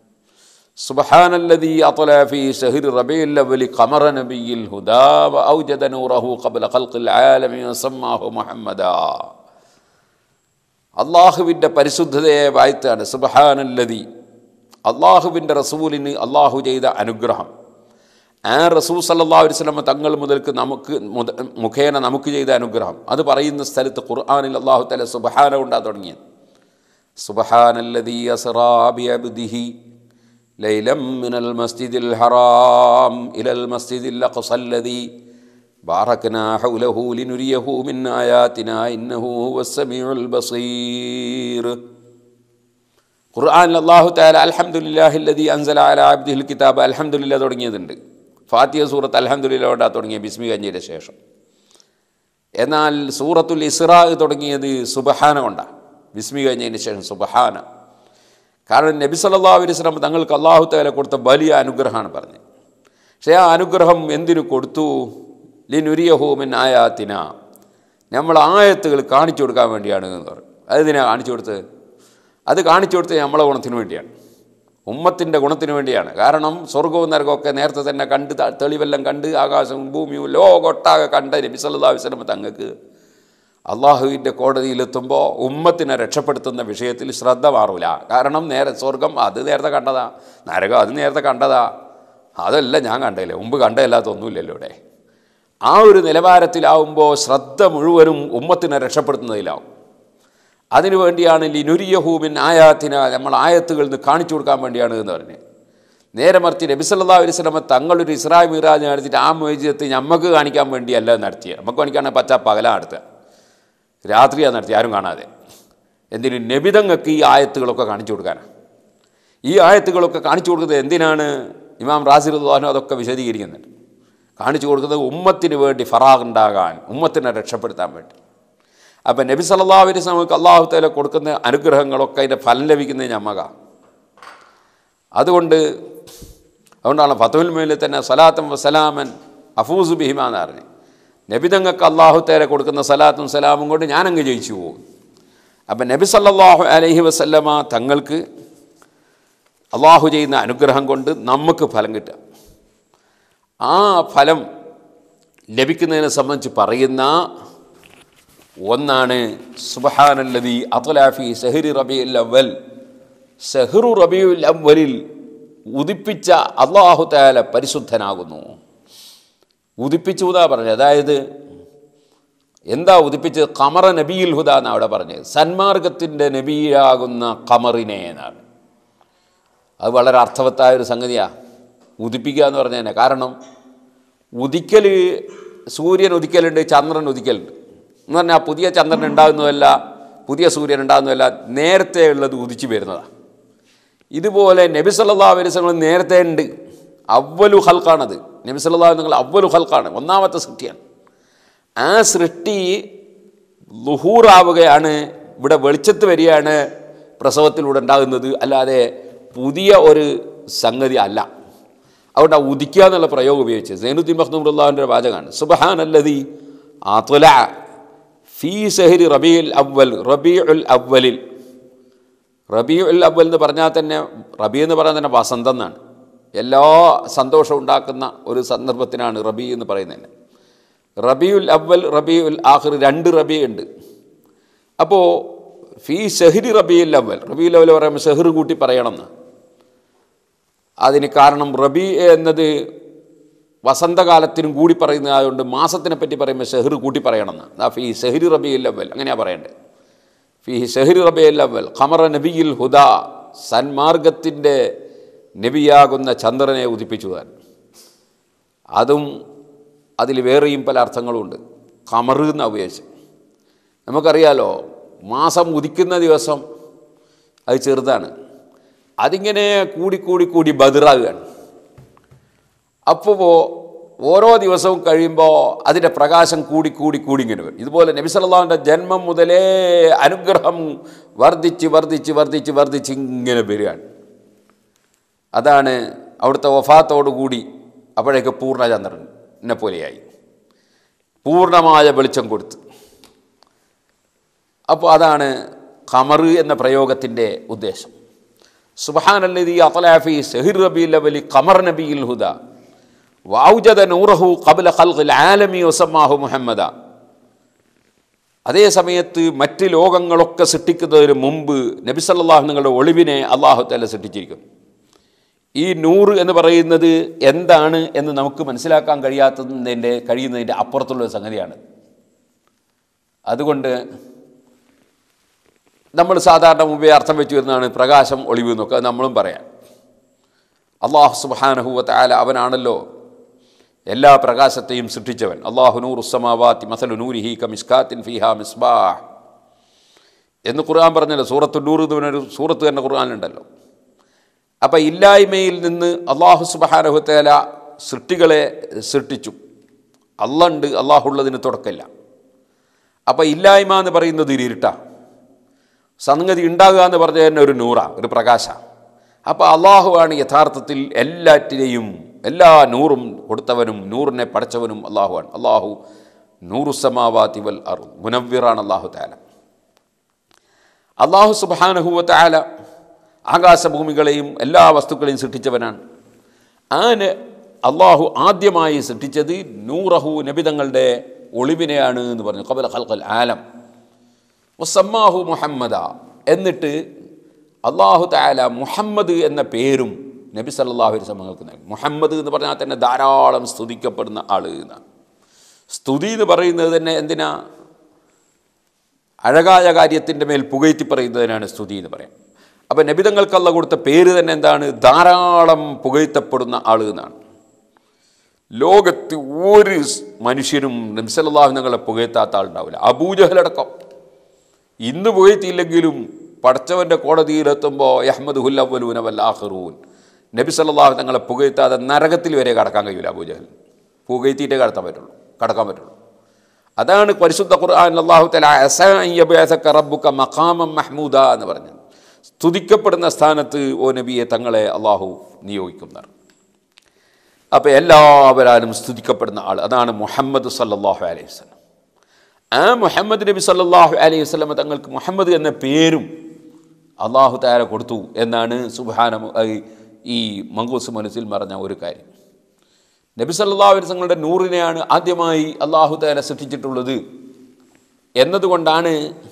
സുബഹാനല്ലദീ അത്ല ഫീ ശഹ്ർ റബീഉൽ അവ്വലി ഖമറ നബിയിൽ ഹുദാ വഔജദ നൂറഹു ഖബ്ല ഖൽഖിൽ ആലമി വസമ്മാഹു മുഹമ്മദാ അള്ളാഹുവിൻ്റെ പരിശുദ്ധതയെ വാഴ്ത്താണ് സുബഹാനല്ലതി അള്ളാഹുവിൻ്റെ റസൂലിന് അള്ളാഹു ചെയ്ത അനുഗ്രഹം ആ റസൂൽ സല്ലാ വസ്ലമ തങ്ങൾ മുതൽക്ക് നമുക്ക് മുത മുഖേന നമുക്ക് ചെയ്ത അനുഗ്രഹം അത് പറയുന്ന സ്ഥലത്ത് ഖുർആാനിൽ അള്ളാഹു തല സുബഹാന കൊണ്ടാ തുടങ്ങിയത് സുബഹാനല്ലതി അസ്റാബിഅബ്ദിഹി ലൈലം മിനൽ മസ്ജിദിൽ ഹറാം ഇലൽ മസ്ജിദിൽ അഖ്സല്ലദി باركنا حوله لنريه من آياتنا إنه هو السميع البصير ഖുർആൻ അള്ളാഹു താല അലഹമുല്ലാഹില്ലതി അൻസല അല അബ്ദിൽ കിതാബ് അലഹമുല്ല തുടങ്ങിയതുണ്ട് ഫാത്തിയ സൂറത്ത് അലഹമുല്ല കൊണ്ടാ തുടങ്ങിയ ബിസ്മി കഞ്ഞിയുടെ ശേഷം എന്നാൽ സൂറത്തുൽ ഇസ്രാ തുടങ്ങിയത് സുബഹാന കൊണ്ടാണ് ബിസ്മി കഴിഞ്ഞതിന് ശേഷം സുബഹാന കാരണം നബി സല്ലാ അലൈവലം തങ്ങൾക്ക് അള്ളാഹു താല കൊടുത്ത വലിയ അനുഗ്രഹമാണ് പറഞ്ഞത് പക്ഷേ ആ അനുഗ്രഹം എന്തിനു കൊടുത്തു ലിനുരിയഹൂമിൻ ആയാത്തിന നമ്മൾ ആയത്തുകൾ കാണിച്ചു കൊടുക്കാൻ വേണ്ടിയാണ് എന്ന് പറയും അതെന്തിനാണ് കാണിച്ചു കൊടുത്തത് അത് കാണിച്ചു കൊടുത്തത് നമ്മളെ ഗുണത്തിന് വേണ്ടിയാണ് ഉമ്മത്തിൻ്റെ ഗുണത്തിന് വേണ്ടിയാണ് കാരണം സ്വർഗവും നരകമൊക്കെ നേരത്തെ തന്നെ കണ്ട് ത- തെളിവെല്ലാം കണ്ട് ആകാശവും ഭൂമിയും ലോകൊട്ടാകെ കണ്ട നബി സല്ലല്ലാഹു അലൈഹി വസല്ലം തങ്ങൾക്ക് അള്ളാഹുവിൻ്റെ കോടതിയിലെത്തുമ്പോൾ ഉമ്മത്തിനെ രക്ഷപ്പെടുത്തുന്ന വിഷയത്തിൽ ശ്രദ്ധ മാറൂല കാരണം നേരെ സ്വർഗം അത് നേരത്തെ കണ്ടതാ നരകം അത് നേരത്തെ കണ്ടതാ അതല്ല ഞാൻ കണ്ടില്ലേ മുമ്പ് കണ്ടതല്ലാത്തൊന്നുമില്ലല്ലോ ഇവിടെ ആ ഒരു നിലവാരത്തിലാവുമ്പോൾ ശ്രദ്ധ മുഴുവനും ഉമ്മത്തിനെ രക്ഷപ്പെടുത്തുന്നതിലാവും അതിനു വേണ്ടിയാണ് ലിനുരിയഹൂമിൻ ആയാത്തിന നമ്മൾ ആയത്തുകളിൽ നിന്ന് കാണിച്ചു കൊടുക്കാൻ വേണ്ടിയാണ് എന്ന് പറഞ്ഞത് നേരെ മറിച്ച് നബി സല്ലല്ലാഹു അലൈഹി വസല്ലമ തങ്ങളൊരു ഇസ്രായ് മിറാജ് നടത്തിയിട്ട് ആ മേജത്ത് നമുക്ക് കാണിക്കാൻ വേണ്ടിയല്ല നടത്തിയത് നമുക്ക് കാണിക്കാൻ പച്ച പകലാണ് നടത്തുക രാത്രിയാണ് നടത്തി ആരും കാണാതെ എന്തിന് നബിതങ്ങൾക്ക് ഈ ആയത്തുകളൊക്കെ കാണിച്ചു കൊടുക്കാനാണ് ഈ ആയത്തുകളൊക്കെ കാണിച്ചു കൊടുക്കുന്നത് എന്തിനാണ് ഇമാം റാസിർ അള്ളാഹു അതൊക്കെ വിശദീകരിക്കുന്നുണ്ട് കാണിച്ചു കൊടുക്കുന്നത് ഉമ്മത്തിന് വേണ്ടി ഫറാഖ് ഉണ്ടാകാൻ ഉമ്മത്തിനെ രക്ഷപ്പെടുത്താൻ വേണ്ടി അപ്പം നബി സല്ലല്ലാഹു അലൈഹി വസല്ലമക്ക് അള്ളാഹു തആല കൊടുക്കുന്ന അനുഗ്രഹങ്ങളൊക്കെ അതിൻ്റെ ഫലം ലഭിക്കുന്നത് ഞമ്മക അതുകൊണ്ട് അതുകൊണ്ടാണ് ഫതുൽ മേലിൽ തന്നെ സലാത്തം വസലാമൻ അഫൂസ് ബിഹിമ എന്ന് പറഞ്ഞു നബിതങ്ങൾക്ക് അള്ളാഹു തേല കൊടുക്കുന്ന സലാത്തും സലാമും കൊണ്ട് ഞാനങ്ങ് ജയിച്ചു പോകും അപ്പം നബി സല്ലല്ലാഹു അലൈഹി വസല്ലമ തങ്ങൾക്ക് അള്ളാഹു ചെയ്യുന്ന അനുഗ്രഹം കൊണ്ട് നമുക്ക് ഫലം കിട്ടുക ആ ഫലം ലഭിക്കുന്നതിനെ സംബന്ധിച്ച് പറയുന്ന ഒന്നാണ് സുബഹാനല്ലതി അത്തുലാഫി സഹരി റബിയുൽ അവൽ സഹറു റബിയുൽ അവലിൽ ഉദിപ്പിച്ച അള്ളാഹു താല പരിശുദ്ധനാകുന്നു ഉദിപ്പിച്ചു എന്നാ പറഞ്ഞത് അതായത് എന്താ ഉദിപ്പിച്ചത് കമറ നബിയിൽ ഹുദ എന്നാണ് അവിടെ പറഞ്ഞത് സന്മാർഗത്തിൻ്റെ നബിയാകുന്ന കമറിനെ എന്നാണ് അത് വളരെ അർത്ഥവത്തായ ഒരു സംഗതിയാണ് ഉദിപ്പിക്കുക എന്ന് പറഞ്ഞതന്നെ കാരണം ഉദിക്കൽ സൂര്യൻ ഉദിക്കലുണ്ട് ചന്ദ്രൻ ഉദിക്കലുണ്ട് എന്ന് പറഞ്ഞാൽ പുതിയ ചന്ദ്രൻ ഉണ്ടാകുന്നതല്ല പുതിയ സൂര്യൻ ഉണ്ടാകുന്നതല്ല നേരത്തെ ഉള്ളത് ഉദിച്ചു വരുന്നതാണ് ഇതുപോലെ നബി സല്ലല്ലാഹു അലൈഹി വസല്ലം നേരത്തെ ഉണ്ട് അവലു ഹൽക്കാണത് നബി സല്ലല്ലാഹു നിങ്ങൾ അവലു ഹൽക്കാണ് ഒന്നാമത്തെ സൃഷ്ടിയാണ് ആ സൃഷ്ടി ലുഹൂറാവുകയാണ് ഇവിടെ വെളിച്ചത്ത് വരികയാണ് പ്രസവത്തിലൂടെ ഉണ്ടാകുന്നത് അല്ലാതെ പുതിയ ഒരു സംഗതി അല്ല അതുകൊണ്ട് ആ ഉദിക്കുക എന്നുള്ള പ്രയോഗം ഉപയോഗിച്ചത് സൈനുദ്ദീൻ മഖ്ദൂമുള്ളാഹിൻ്റെ വാചകമാണ് സുബഹാൻ അല്ലതി ആതുല ഫീ സഹരി റബിയുൽ അവൽ റബിയുൽ അവലിൽ റബിയുൽ അവൽ എന്ന് പറഞ്ഞാൽ തന്നെ റബി എന്ന് പറഞ്ഞാൽ തന്നെ വസന്തം എന്നാണ് എല്ലാ സന്തോഷം ഉണ്ടാക്കുന്ന ഒരു സന്ദർഭത്തിനാണ് റബി എന്ന് പറയുന്നത് റബിയുൽ അവൽ റബിയുൽ ആഖിർ രണ്ട് റബി ഉണ്ട് അപ്പോൾ ഫീ ഷഹരി റബിയുൽ അവൽ റബിയുൽ അവൽ പറയുമ്പോൾ ഷെഹർ കൂട്ടി പറയണമെന്ന് അതിന് കാരണം റബി എന്നത് വസന്തകാലത്തിനും കൂടി പറയുന്നതായതുകൊണ്ട് മാസത്തിനെ പറ്റി പറയുമ്പോൾ ഷെഹർ കൂട്ടി പറയണമെന്ന് ആ ഫി ഷെഹരി റബിയിൽ അവൽ അങ്ങനെയാണ് പറയേണ്ടത് ഫി ഷെഹരി റബിയിൽ അവൽ ഖമറ നബിയിൽ ഹുദ സന്മാർഗത്തിൻ്റെ നബിയാകുന്ന ചന്ദ്രനെ ഉദിപ്പിച്ചു താൻ അതും അതിൽ വേറെയും പല അർത്ഥങ്ങളുമുണ്ട് ഖമർ എന്ന ഉപയോഗിച്ച് നമുക്കറിയാലോ മാസം ഉദിക്കുന്ന ദിവസം അത് ചെറുതാണ് അതിങ്ങനെ കൂടി കൂടി കൂടി ബദറാകുകയാണ് അപ്പോൾ ഓരോ ദിവസവും കഴിയുമ്പോൾ അതിൻ്റെ പ്രകാശം കൂടി കൂടി കൂടി ഇങ്ങനെ വരും ഇതുപോലെ നബി സല്ലല്ലാഹുവിൻ്റെ ജന്മം മുതലേ അനുഗ്രഹം വർദ്ധിച്ച് വർദ്ധിച്ച് വർദ്ധിച്ച് വർദ്ധിച്ച് ഇങ്ങനെ വരികയാണ് അതാണ് അവിടുത്തെ വഫാത്തോടുകൂടി അപ്പോഴേക്ക് പൂർണ്ണചന്ദ്രനെ പോലെയായി പൂർണ്ണമായ വെളിച്ചം കൊടുത്ത് അപ്പോൾ അതാണ് ഖമർ എന്ന പ്രയോഗത്തിൻ്റെ ഉദ്ദേശം സുബഹാനല്ലതി അത്തലാഫി സഹിർ റബിൽ അവലി ഖമർ നബിയിൽ ഹുദ വൗജദ നൂറഹു കബല ഖൽഖിൽ ആലമി ഒസമാഹു മുഹമ്മദ അതേ സമയത്ത് മറ്റ് ലോകങ്ങളൊക്കെ സൃഷ്ടിക്കുന്നതിന് മുമ്പ് നബി സല്ലല്ലാഹു നിങ്ങളുടെ ഒളിവിനെ അള്ളാഹു തല സൃഷ്ടിച്ചിരിക്കുന്നു ഈ നൂറ് എന്ന് പറയുന്നത് എന്താണ് എന്ന് നമുക്ക് മനസ്സിലാക്കാൻ കഴിയാത്തതിൻ്റെ കഴിയുന്നതിൻ്റെ അപ്പുറത്തുള്ള ഒരു സംഗതിയാണ് അതുകൊണ്ട് നമ്മൾ സാധാരണ മുമ്പേ അർത്ഥം വെച്ച് വരുന്നതാണ് പ്രകാശം ഒളിവ് എന്നൊക്കെ അത് നമ്മളും പറയാം അള്ളാഹു സുബാനഹുവത്ത് ആല അവനാണല്ലോ എല്ലാ പ്രകാശത്തെയും സൃഷ്ടിച്ചവൻ അള്ളാഹു നൂർ ഉസ്സമാവാത്തി മസലു നൂരിഹി കമിസ്കാത്തിൻ ഫിഹ മിസ്ബാഹ് എന്ന് ഖുർആൻ പറഞ്ഞല്ലോ സൂറത്ത് നൂറ് എന്ന് പറഞ്ഞൊരു സൂറത്ത് തന്നെ ഖുർആാനുണ്ടല്ലോ അപ്പം ഇല്ലായ്മയിൽ നിന്ന് അള്ളാഹു സുബഹാനഹുത്തേല സൃഷ്ടികളെ സൃഷ്ടിച്ചു അള്ളുണ്ട് അള്ളാഹുള്ളതിന് തുടക്കമില്ല അപ്പം ഇല്ലായ്മ എന്ന് പറയുന്നത് ഒരു ഇരുട്ടാണ് സംഗതി ഉണ്ടാകുക എന്ന് പറഞ്ഞ തന്നെ ഒരു നൂറ ഒരു പ്രകാശ അപ്പോൾ അള്ളാഹുവാണ് യഥാർത്ഥത്തിൽ എല്ലാറ്റിനെയും എല്ലാ നൂറും കൊടുത്തവനും നൂറിനെ പഠിച്ചവനും അള്ളാഹുവാണ് അള്ളാഹു നൂറുസമാവാത്തി വൽ അറു മുനവ്വിറാണ് അള്ളാഹു താല അള്ളാഹു സുബാനഹുവ താല ആകാശഭൂമികളെയും എല്ലാ വസ്തുക്കളെയും സൃഷ്ടിച്ചവനാണ് ആന് അള്ളാഹു ആദ്യമായി സൃഷ്ടിച്ചത് നൂറഹു നബിതങ്ങളുടെ ഒളിവിനെയാണ് എന്ന് പറഞ്ഞു കബല ഖൽഖൽ ആലം വസമ്മാഹു മുഹമ്മദ എന്നിട്ട് അള്ളാഹു താല മുഹമ്മദ് എന്ന പേരും നബി സല്ലാഹു വസ്ലമങ്ങൾക്ക് നൽകി മുഹമ്മദ് എന്ന് പറഞ്ഞാൽ തന്നെ ധാരാളം സ്തുതിക്കപ്പെടുന്ന ആൾ എന്നാണ് സ്തുതി എന്ന് പറയുന്നത് തന്നെ എന്തിനാ അഴകായ കാര്യത്തിൻ്റെ മേൽ പുകഴ്ത്തി പറയുന്നതിനാണ് സ്തുതി എന്ന് പറയാം അപ്പം നബിതങ്ങൾക്കല്ല കൊടുത്ത പേര് തന്നെ എന്താണ് ധാരാളം പുകഴ്ത്തപ്പെടുന്ന ആൾ എന്നാണ് ലോകത്ത് ഒരു മനുഷ്യനും നബ്സല്ലാഹു ഞങ്ങളെ പുകഴ്ത്താത്ത ആളുണ്ടാവില്ല അബൂജഹലടക്കം ഇന്ന് പുകഴ്ത്തിയില്ലെങ്കിലും പടച്ചവൻ്റെ കോടതിയിലെത്തുമ്പോൾ യഹമ്മദ് ഹുല്ലവലൂന വല്ലാഹറൂൻ നബി സല്ലാഹു തങ്ങളെ പുകഴ്ത്താതെ നരകത്തിൽ വരെ കടക്കാൻ കഴിയില്ല അബൂജഹൽ പുകഴ്ത്തിയിട്ടേ കടത്താൻ പറ്റുള്ളൂ കടക്കാൻ പറ്റുള്ളൂ അതാണ് പരിശുദ്ധ ഖുർആൻ അള്ളാഹു തല റബ്ബുക്ക മഖാമം മഹ്മൂദ എന്ന് പറഞ്ഞത് സ്തുതിക്കപ്പെടുന്ന സ്ഥാനത്ത് ഓ നബിയെ തങ്ങളെ അള്ളാഹു നിയോഗിക്കുന്നതാണ് അപ്പോൾ എല്ലാവരാലും സ്തുതിക്കപ്പെടുന്ന ആൾ അതാണ് മുഹമ്മദ് സല്ലാഹു അലൈഹി വസ്ലം ആ മുഹമ്മദ് നബി സല്ലാഹു അലൈഹി വസ്ലമ തങ്ങൾക്ക് മുഹമ്മദ് എന്ന പേരും അള്ളാഹു താര കൊടുത്തു എന്നാണ് സുബാന ഈ മങ്കൂസ് മനസ്സിൽ മറഞ്ഞ ഒരു കാര്യം നബി സല്ലാ അലൈഹി തങ്ങളുടെ നൂറിനെയാണ് ആദ്യമായി അള്ളാഹു താര സൃഷ്ടിച്ചിട്ടുള്ളത് എന്നതുകൊണ്ടാണ്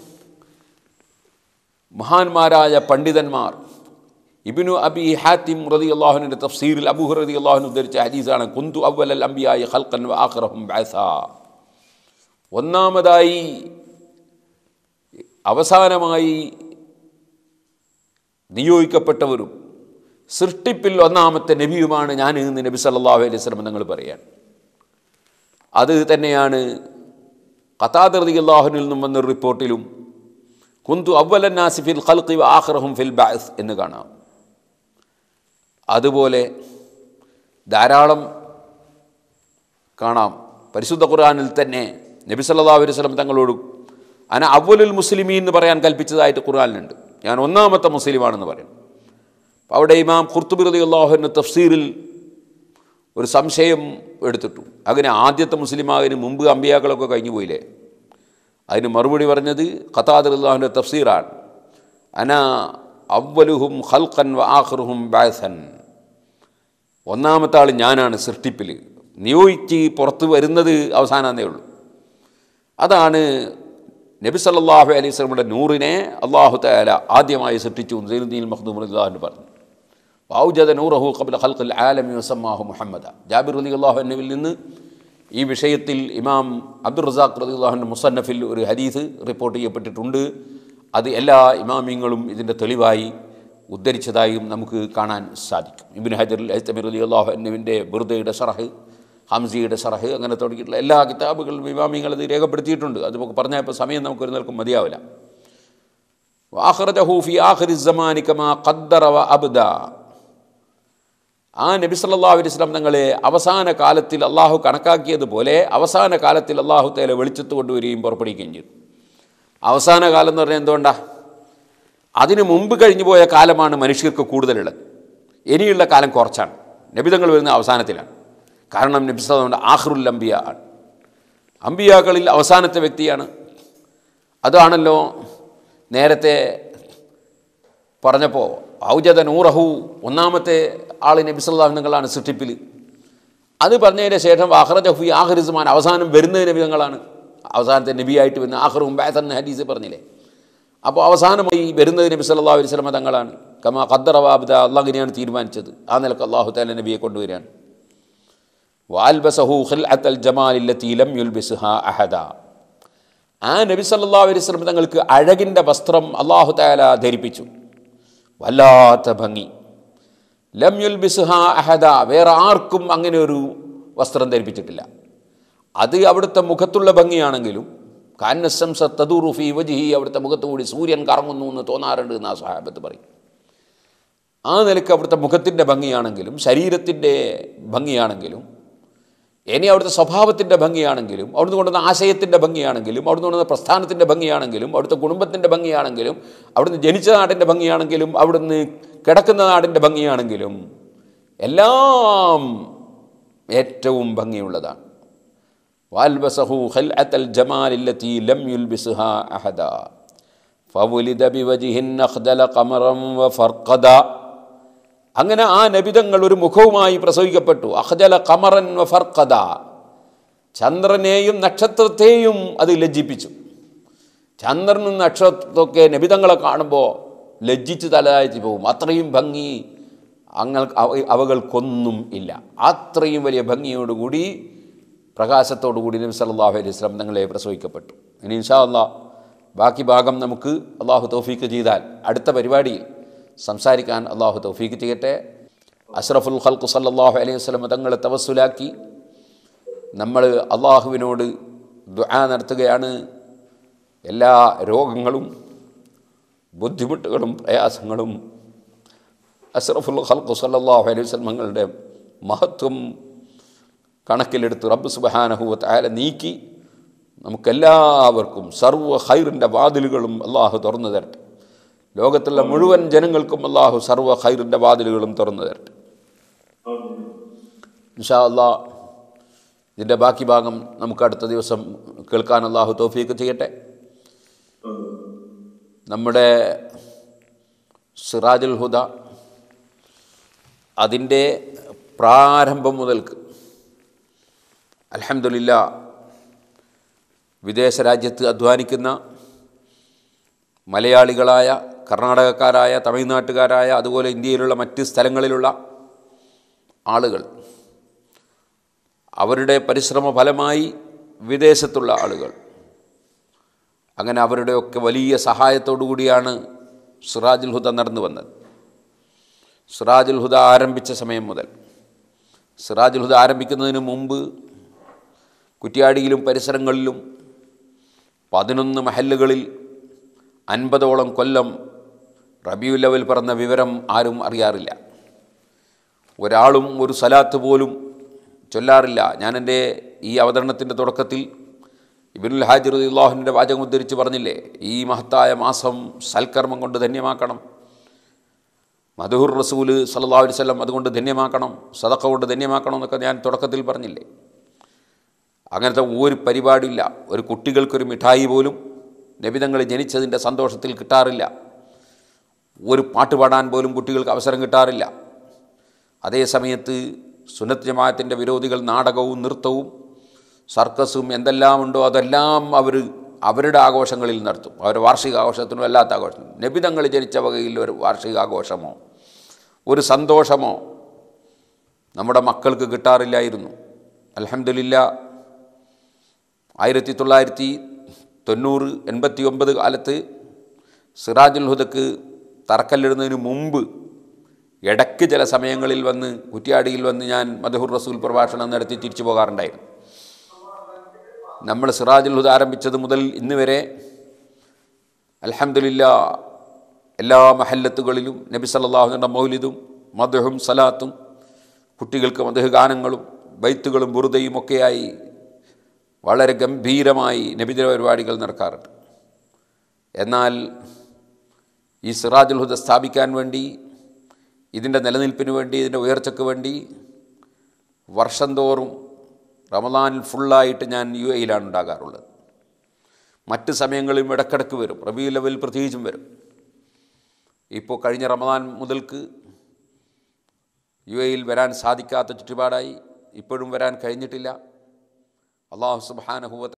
മഹാന്മാരായ പണ്ഡിതന്മാർ ഇബിനു അബി ഹാത്തിം റതി അള്ളാഹുവിൻ്റെ തഫ്സീറിൽ അബൂഹ് റതി അള്ളാഹുന് ഉദ്ധരിച്ച ഹദീസാണ് കുന്തു അവൽ അംബിയായി ഹൽക്കൻ ആഖ്റഹും ബാസ ഒന്നാമതായി അവസാനമായി നിയോഗിക്കപ്പെട്ടവരും സൃഷ്ടിപ്പിൽ ഒന്നാമത്തെ നബിയുമാണ് ഞാൻ എന്ന് നബി സല്ലാഹു അലൈഹി സ്വലം നിങ്ങൾ പറയാൻ അത് തന്നെയാണ് ഖത്താദർദി അള്ളാഹുനിൽ നിന്നും വന്നൊരു റിപ്പോർട്ടിലും കുന്തു അവലൻ നാസിഫിൽ ഖൽഖി ആഖ്റഹും ഫിൽ ബാസ് എന്ന് കാണാം അതുപോലെ ധാരാളം കാണാം പരിശുദ്ധ ഖുർആാനിൽ തന്നെ നബി സല്ലാ അലൈഹി സ്വലം തങ്ങളോട് അന അവലുൽ മുസ്ലിമീൻ എന്ന് പറയാൻ കൽപ്പിച്ചതായിട്ട് ഖുർആാനിലുണ്ട് ഞാൻ ഒന്നാമത്തെ മുസ്ലിമാണെന്ന് പറയും അവിടെ ഇമാം ഖുർത്തുബിറതി അള്ളാഹുവിൻ്റെ തഫ്സീറിൽ ഒരു സംശയം എടുത്തിട്ടു അങ്ങനെ ആദ്യത്തെ മുസ്ലിമാകിന് മുമ്പ് അമ്പിയാക്കളൊക്കെ കഴിഞ്ഞു പോയില്ലേ അതിന് മറുപടി പറഞ്ഞത് ഖത്താദർ അള്ളാഹുവിൻ്റെ തഫ്സീറാണ് അന അവലുഹും ഖൽഖൻ വ ആഖറുഹും ബാസൻ ഒന്നാമത്തെ ആൾ ഞാനാണ് സൃഷ്ടിപ്പിൽ നിയോഗിച്ച് പുറത്ത് വരുന്നത് അവസാനമേ ഉള്ളൂ അതാണ് നബി സല്ലാഹു അലൈഹി സ്വലമിയുടെ നൂറിനെ അള്ളാഹു താല ആദ്യമായി സൃഷ്ടിച്ചു സൈനുദ്ദീൻ മഖ്ദൂം അള്ളാഹുന് പറഞ്ഞു ഔജദ നൂറഹു ഖബ്ല ഖൽഖിൽ ആലമി വസമ്മാഹു മുഹമ്മദ ജാബിർ അലി അള്ളാഹുവിൽ നിന്ന് ഈ വിഷയത്തിൽ ഇമാം അബ്ദുൾ റസാഖ് റലി അള്ളാഹുൻ്റെ മുസന്നഫിൽ ഒരു ഹദീസ് റിപ്പോർട്ട് ചെയ്യപ്പെട്ടിട്ടുണ്ട് അത് എല്ലാ ഇമാമിങ്ങളും ഇതിൻ്റെ തെളിവായി ഉദ്ധരിച്ചതായും നമുക്ക് കാണാൻ സാധിക്കും ഇബിൻ ഹജർ അൽ അലി അള്ളാഹുവിൻ്റെ ബുർദയുടെ ഷറഹ് ഹംസിയുടെ ഷറഹ് അങ്ങനെ തുടങ്ങിയിട്ടുള്ള എല്ലാ കിതാബുകളും ഇമാമിങ്ങൾ ഇത് രേഖപ്പെടുത്തിയിട്ടുണ്ട് അത് നമുക്ക് പറഞ്ഞാൽ ഇപ്പോൾ സമയം നമുക്കൊരു നിൽക്കും മതിയാവില്ല വാഹ്റജഹു ഫി ആഖിരി സമാനി കമാ ഖദ്ദറ വ അബ്ദ ആ നബി സല്ലല്ലാഹു അലൈഹി വസല്ലം തങ്ങളെ അവസാന കാലത്തിൽ അള്ളാഹു കണക്കാക്കിയതുപോലെ അവസാന കാലത്തിൽ അള്ളാഹു തേല വെളിച്ചത്ത് കൊണ്ടുവരികയും പുറപ്പെടുവിക്കുകയും ചെയ്തു അവസാന കാലം എന്ന് പറഞ്ഞാൽ എന്തുകൊണ്ടാ അതിനു മുമ്പ് കഴിഞ്ഞു പോയ കാലമാണ് മനുഷ്യർക്ക് കൂടുതലുള്ളത് ഇനിയുള്ള കാലം കുറച്ചാണ് നബിതങ്ങൾ വരുന്ന അവസാനത്തിലാണ് കാരണം നബി സല്ലല്ലാഹു ആഹ്റുൽ അംബിയ ആണ് അംബിയാക്കളിൽ അവസാനത്തെ വ്യക്തിയാണ് അതാണല്ലോ നേരത്തെ പറഞ്ഞപ്പോൾ ഔജദ നൂറഹു ഒന്നാമത്തെ ആൾ നബി സല്ലല്ലാഹു നിങ്ങളാണ് സൃഷ്ടിപ്പിൽ അത് പറഞ്ഞതിന് ശേഷം അഹ്റജഹു ആഹ്റിസ്മാൻ അവസാനം വരുന്ന നബിതങ്ങളാണ് അവസാനത്തെ നബിയായിട്ട് വരുന്ന ആഹ്റും ബാസൻ ഹദീസ് പറഞ്ഞില്ലേ അപ്പോൾ അവസാനമായി വരുന്നത് നബി സല്ലല്ലാഹു അലൈഹി വസല്ലം തങ്ങളാണ് കമാ ഖദ്ദറ വാബ്ദ അള്ളാഹിനെയാണ് തീരുമാനിച്ചത് ആ നിലക്ക് അള്ളാഹു താല നബിയെ കൊണ്ടുവരികയാണ് വാൽബസഹു ഖിൽഅത്തൽ ജമാലില്ലത്തി ലം യുൽബിസ്ഹ അഹദ ആ നബി സല്ലല്ലാഹു അലൈഹി വസല്ലം തങ്ങൾക്ക് അഴകിൻ്റെ വസ്ത്രം അള്ളാഹു താല ധരിപ്പിച്ചു വല്ലാത്ത ഭംഗി ലം യുൽബിസ്ഹ അഹദ വേറെ ആർക്കും അങ്ങനെ ഒരു വസ്ത്രം ധരിപ്പിച്ചിട്ടില്ല അത് അവിടുത്തെ മുഖത്തുള്ള ഭംഗിയാണെങ്കിലും കാന്നസംസ തദൂറു ഫി വജിഹി അവിടുത്തെ മുഖത്ത് കൂടി സൂര്യൻ കറങ്ങുന്നു എന്ന് തോന്നാറുണ്ട് എന്ന് ആ സഹാബത്ത് പറയും ആ നിലക്ക് അവിടുത്തെ മുഖത്തിൻ്റെ ഭംഗിയാണെങ്കിലും ശരീരത്തിൻ്റെ ഭംഗിയാണെങ്കിലും ഇനി അവിടുത്തെ സ്വഭാവത്തിൻ്റെ ഭംഗിയാണെങ്കിലും അവിടുന്ന് കൊണ്ടുവന്ന ആശയത്തിൻ്റെ ഭംഗിയാണെങ്കിലും അവിടുന്ന് കൊണ്ടുവന്ന പ്രസ്ഥാനത്തിൻ്റെ ഭംഗിയാണെങ്കിലും അവിടുത്തെ കുടുംബത്തിൻ്റെ ഭംഗിയാണെങ്കിലും അവിടുന്ന് ജനിച്ച നാടിൻ്റെ ഭംഗിയാണെങ്കിലും അവിടുന്ന് കിടക്കുന്ന നാടിൻ്റെ ഭംഗിയാണെങ്കിലും എല്ലാം ഏറ്റവും ഭംഗിയുള്ളതാണ് വാൽബസഹു ഖൽഅത്തൽ ജമാലില്ലത്തി ലം യുൽബിസ്ഹ അഹദ ഫവുലിദ ബിവജിഹിൻ അഖ്ദല ഖമറൻ വഫർഖദ അങ്ങനെ ആ നബിതങ്ങൾ ഒരു മുഖവുമായി പ്രസവിക്കപ്പെട്ടു അഹ്ജല ഖമറൻ വഫർഖദ ചന്ദ്രനെയും നക്ഷത്രത്തെയും അത് ലജ്ജിപ്പിച്ചു ചന്ദ്രനും നക്ഷത്രത്തൊക്കെ നബിതങ്ങളെ കാണുമ്പോൾ ലജ്ജിച്ച് തലതാഴ്ത്തി പോകും അത്രയും ഭംഗി അങ്ങൾ അവ- അവകൾക്കൊന്നും ഇല്ല അത്രയും വലിയ ഭംഗിയോടുകൂടി പ്രകാശത്തോടുകൂടി നബി സല്ലല്ലാഹു അലൈഹി വസല്ലം തങ്ങളെ പ്രസവിക്കപ്പെട്ടു ഇനി ഇൻഷാ അള്ളാഹ് ബാക്കി ഭാഗം നമുക്ക് അള്ളാഹു തൗഫീക്ക് ചെയ്താൽ അടുത്ത പരിപാടിയിൽ സംസാരിക്കാൻ അള്ളാഹു തൗഫീക്ക് ചെയ്യട്ടെ അഷ്റഫുൽ ഖൽഖ് സല്ലല്ലാഹു അലൈഹി വസല്ലം തങ്ങളെ തവസ്സുലാക്കി നമ്മൾ അള്ളാഹുവിനോട് ദുആ നടത്തുകയാണ് എല്ലാ രോഗങ്ങളും ബുദ്ധിമുട്ടുകളും പ്രയാസങ്ങളും അഷ്റഫുൽ ഖൽഖ് സല്ലല്ലാഹു അലൈഹി വസല്ലം തങ്ങളുടെ മഹത്വം കണക്കിലെടുത്ത് റബ്ബ് സുബ്ഹാനഹു വതആല നീക്കി നമുക്കെല്ലാവർക്കും സർവ്വ ഹൈറിൻ്റെ വാതിലുകളും അള്ളാഹു തുറന്നു തരട്ടെ ലോകത്തുള്ള മുഴുവൻ ജനങ്ങൾക്കും അള്ളാഹു സർവ്വ ഹൈറിൻ്റെ വാതിലുകളും തുറന്നു തരട്ടെ ഇൻഷാ അള്ളാ ഇതിൻ്റെ ബാക്കി ഭാഗം നമുക്ക് അടുത്ത ദിവസം കേൾക്കാൻ അള്ളാഹു തോഫീക്ക് ചെയ്യട്ടെ നമ്മുടെ സിറാജുൽ ഹുദ അതിൻ്റെ പ്രാരംഭം മുതൽക്ക് അലഹമില്ല വിദേശ രാജ്യത്ത് അധ്വാനിക്കുന്ന മലയാളികളായ കർണാടകക്കാരായ തമിഴ്നാട്ടുകാരായ അതുപോലെ ഇന്ത്യയിലുള്ള മറ്റ് സ്ഥലങ്ങളിലുള്ള ആളുകൾ അവരുടെ പരിശ്രമ ഫലമായി വിദേശത്തുള്ള ആളുകൾ അങ്ങനെ അവരുടെയൊക്കെ വലിയ സഹായത്തോടു കൂടിയാണ് സിറാജുൽ ഹുദ നടന്നു വന്നത് സിറാജുൽ ഹുദ ആരംഭിച്ച സമയം മുതൽ സിറാജുൽ ഹുദ ആരംഭിക്കുന്നതിന് മുമ്പ് കുറ്റ്യാടിയിലും പരിസരങ്ങളിലും പതിനൊന്ന് മഹല്ലുകളിൽ അൻപതോളം കൊല്ലം റബിയു ലെവൽ പറഞ്ഞ വിവരം ആരും അറിയാറില്ല ഒരാളും ഒരു സലാത്ത് പോലും ചൊല്ലാറില്ല ഞാൻ എൻ്റെ ഈ അവതരണത്തിൻ്റെ തുടക്കത്തിൽ ഇബിനുൽ ഹാജിർ അള്ളാഹുവിൻ്റെ വാചകം ഉദ്ധരിച്ച് പറഞ്ഞില്ലേ ഈ മഹത്തായ മാസം സൽക്കർമ്മം കൊണ്ട് ധന്യമാക്കണം മധുഹുർ റസൂല് സല്ലല്ലാഹു അലൈഹി വസല്ലം അതുകൊണ്ട് ധന്യമാക്കണം സദക്ക കൊണ്ട് ധന്യമാക്കണം എന്നൊക്കെ ഞാൻ തുടക്കത്തിൽ പറഞ്ഞില്ലേ അങ്ങനത്തെ ഒരു പരിപാടിയില്ല ഒരു കുട്ടികൾക്കൊരു മിഠായി പോലും നബിതങ്ങൾ ജനിച്ചതിൻ്റെ സന്തോഷത്തിൽ കിട്ടാറില്ല ഒരു പാട്ട് പാടാൻ പോലും കുട്ടികൾക്ക് അവസരം കിട്ടാറില്ല അതേ സമയത്ത് സുന്നത്ത് ജമാഅത്തിൻ്റെ വിരോധികൾ നാടകവും നൃത്തവും സർക്കസും എന്തെല്ലാം ഉണ്ടോ അതെല്ലാം അവർ അവരുടെ ആഘോഷങ്ങളിൽ നടത്തും അവരുടെ വാർഷിക ആഘോഷത്തിനും അല്ലാത്ത ആഘോഷം നബിതങ്ങൾ ജനിച്ച വകയിൽ ഒരു വാർഷിക ആഘോഷമോ ഒരു സന്തോഷമോ നമ്മുടെ മക്കൾക്ക് കിട്ടാറില്ലായിരുന്നു അലഹമില്ല ആയിരത്തി തൊള്ളായിരത്തി തൊണ്ണൂറ് എൺപത്തി ഒമ്പത് കാലത്ത് സിറാജുൽ ഹുദക്ക് തറക്കല്ലിടുന്നതിന് മുമ്പ് ഇടയ്ക്ക് ചില സമയങ്ങളിൽ വന്ന് കുറ്റിയാടിയിൽ വന്ന് ഞാൻ മദഹുർ റസൂൽ പ്രഭാഷണം നടത്തി തിരിച്ചു പോകാറുണ്ടായിരുന്നു നമ്മൾ സിറാജുൽ ഹുദ ആരംഭിച്ചത് മുതൽ ഇന്ന് വരെ അലഹമില്ല എല്ലാ മഹല്ലത്തുകളിലും നബി സല്ലാഹുവിൻ്റെ മൗലിദും മദഹും സലാത്തും കുട്ടികൾക്ക് മദഹ് ഗാനങ്ങളും ബൈത്തുകളും ബുറുദയും ഒക്കെയായി വളരെ ഗംഭീരമായി നബിദിന പരിപാടികൾ നടക്കാറുണ്ട് എന്നാൽ ഈ സിറാജുൽ ഹുദ സ്ഥാപിക്കാൻ വേണ്ടി ഇതിൻ്റെ നിലനിൽപ്പിന് വേണ്ടി ഇതിൻ്റെ ഉയർച്ചയ്ക്ക് വേണ്ടി വർഷം തോറും റമദാനിൽ ഫുള്ളായിട്ട് ഞാൻ യു എയിലാണ് ഉണ്ടാകാറുള്ളത് മറ്റ് സമയങ്ങളിലും ഇടക്കിടക്ക് വരും റബി ലെവൽ പ്രത്യേകിച്ചും വരും ഇപ്പോൾ കഴിഞ്ഞ റമദാൻ മുതൽക്ക് യു എയിൽ വരാൻ സാധിക്കാത്ത ചുറ്റുപാടായി ഇപ്പോഴും വരാൻ കഴിഞ്ഞിട്ടില്ല അള്ളാഹു സുബാനഹുവ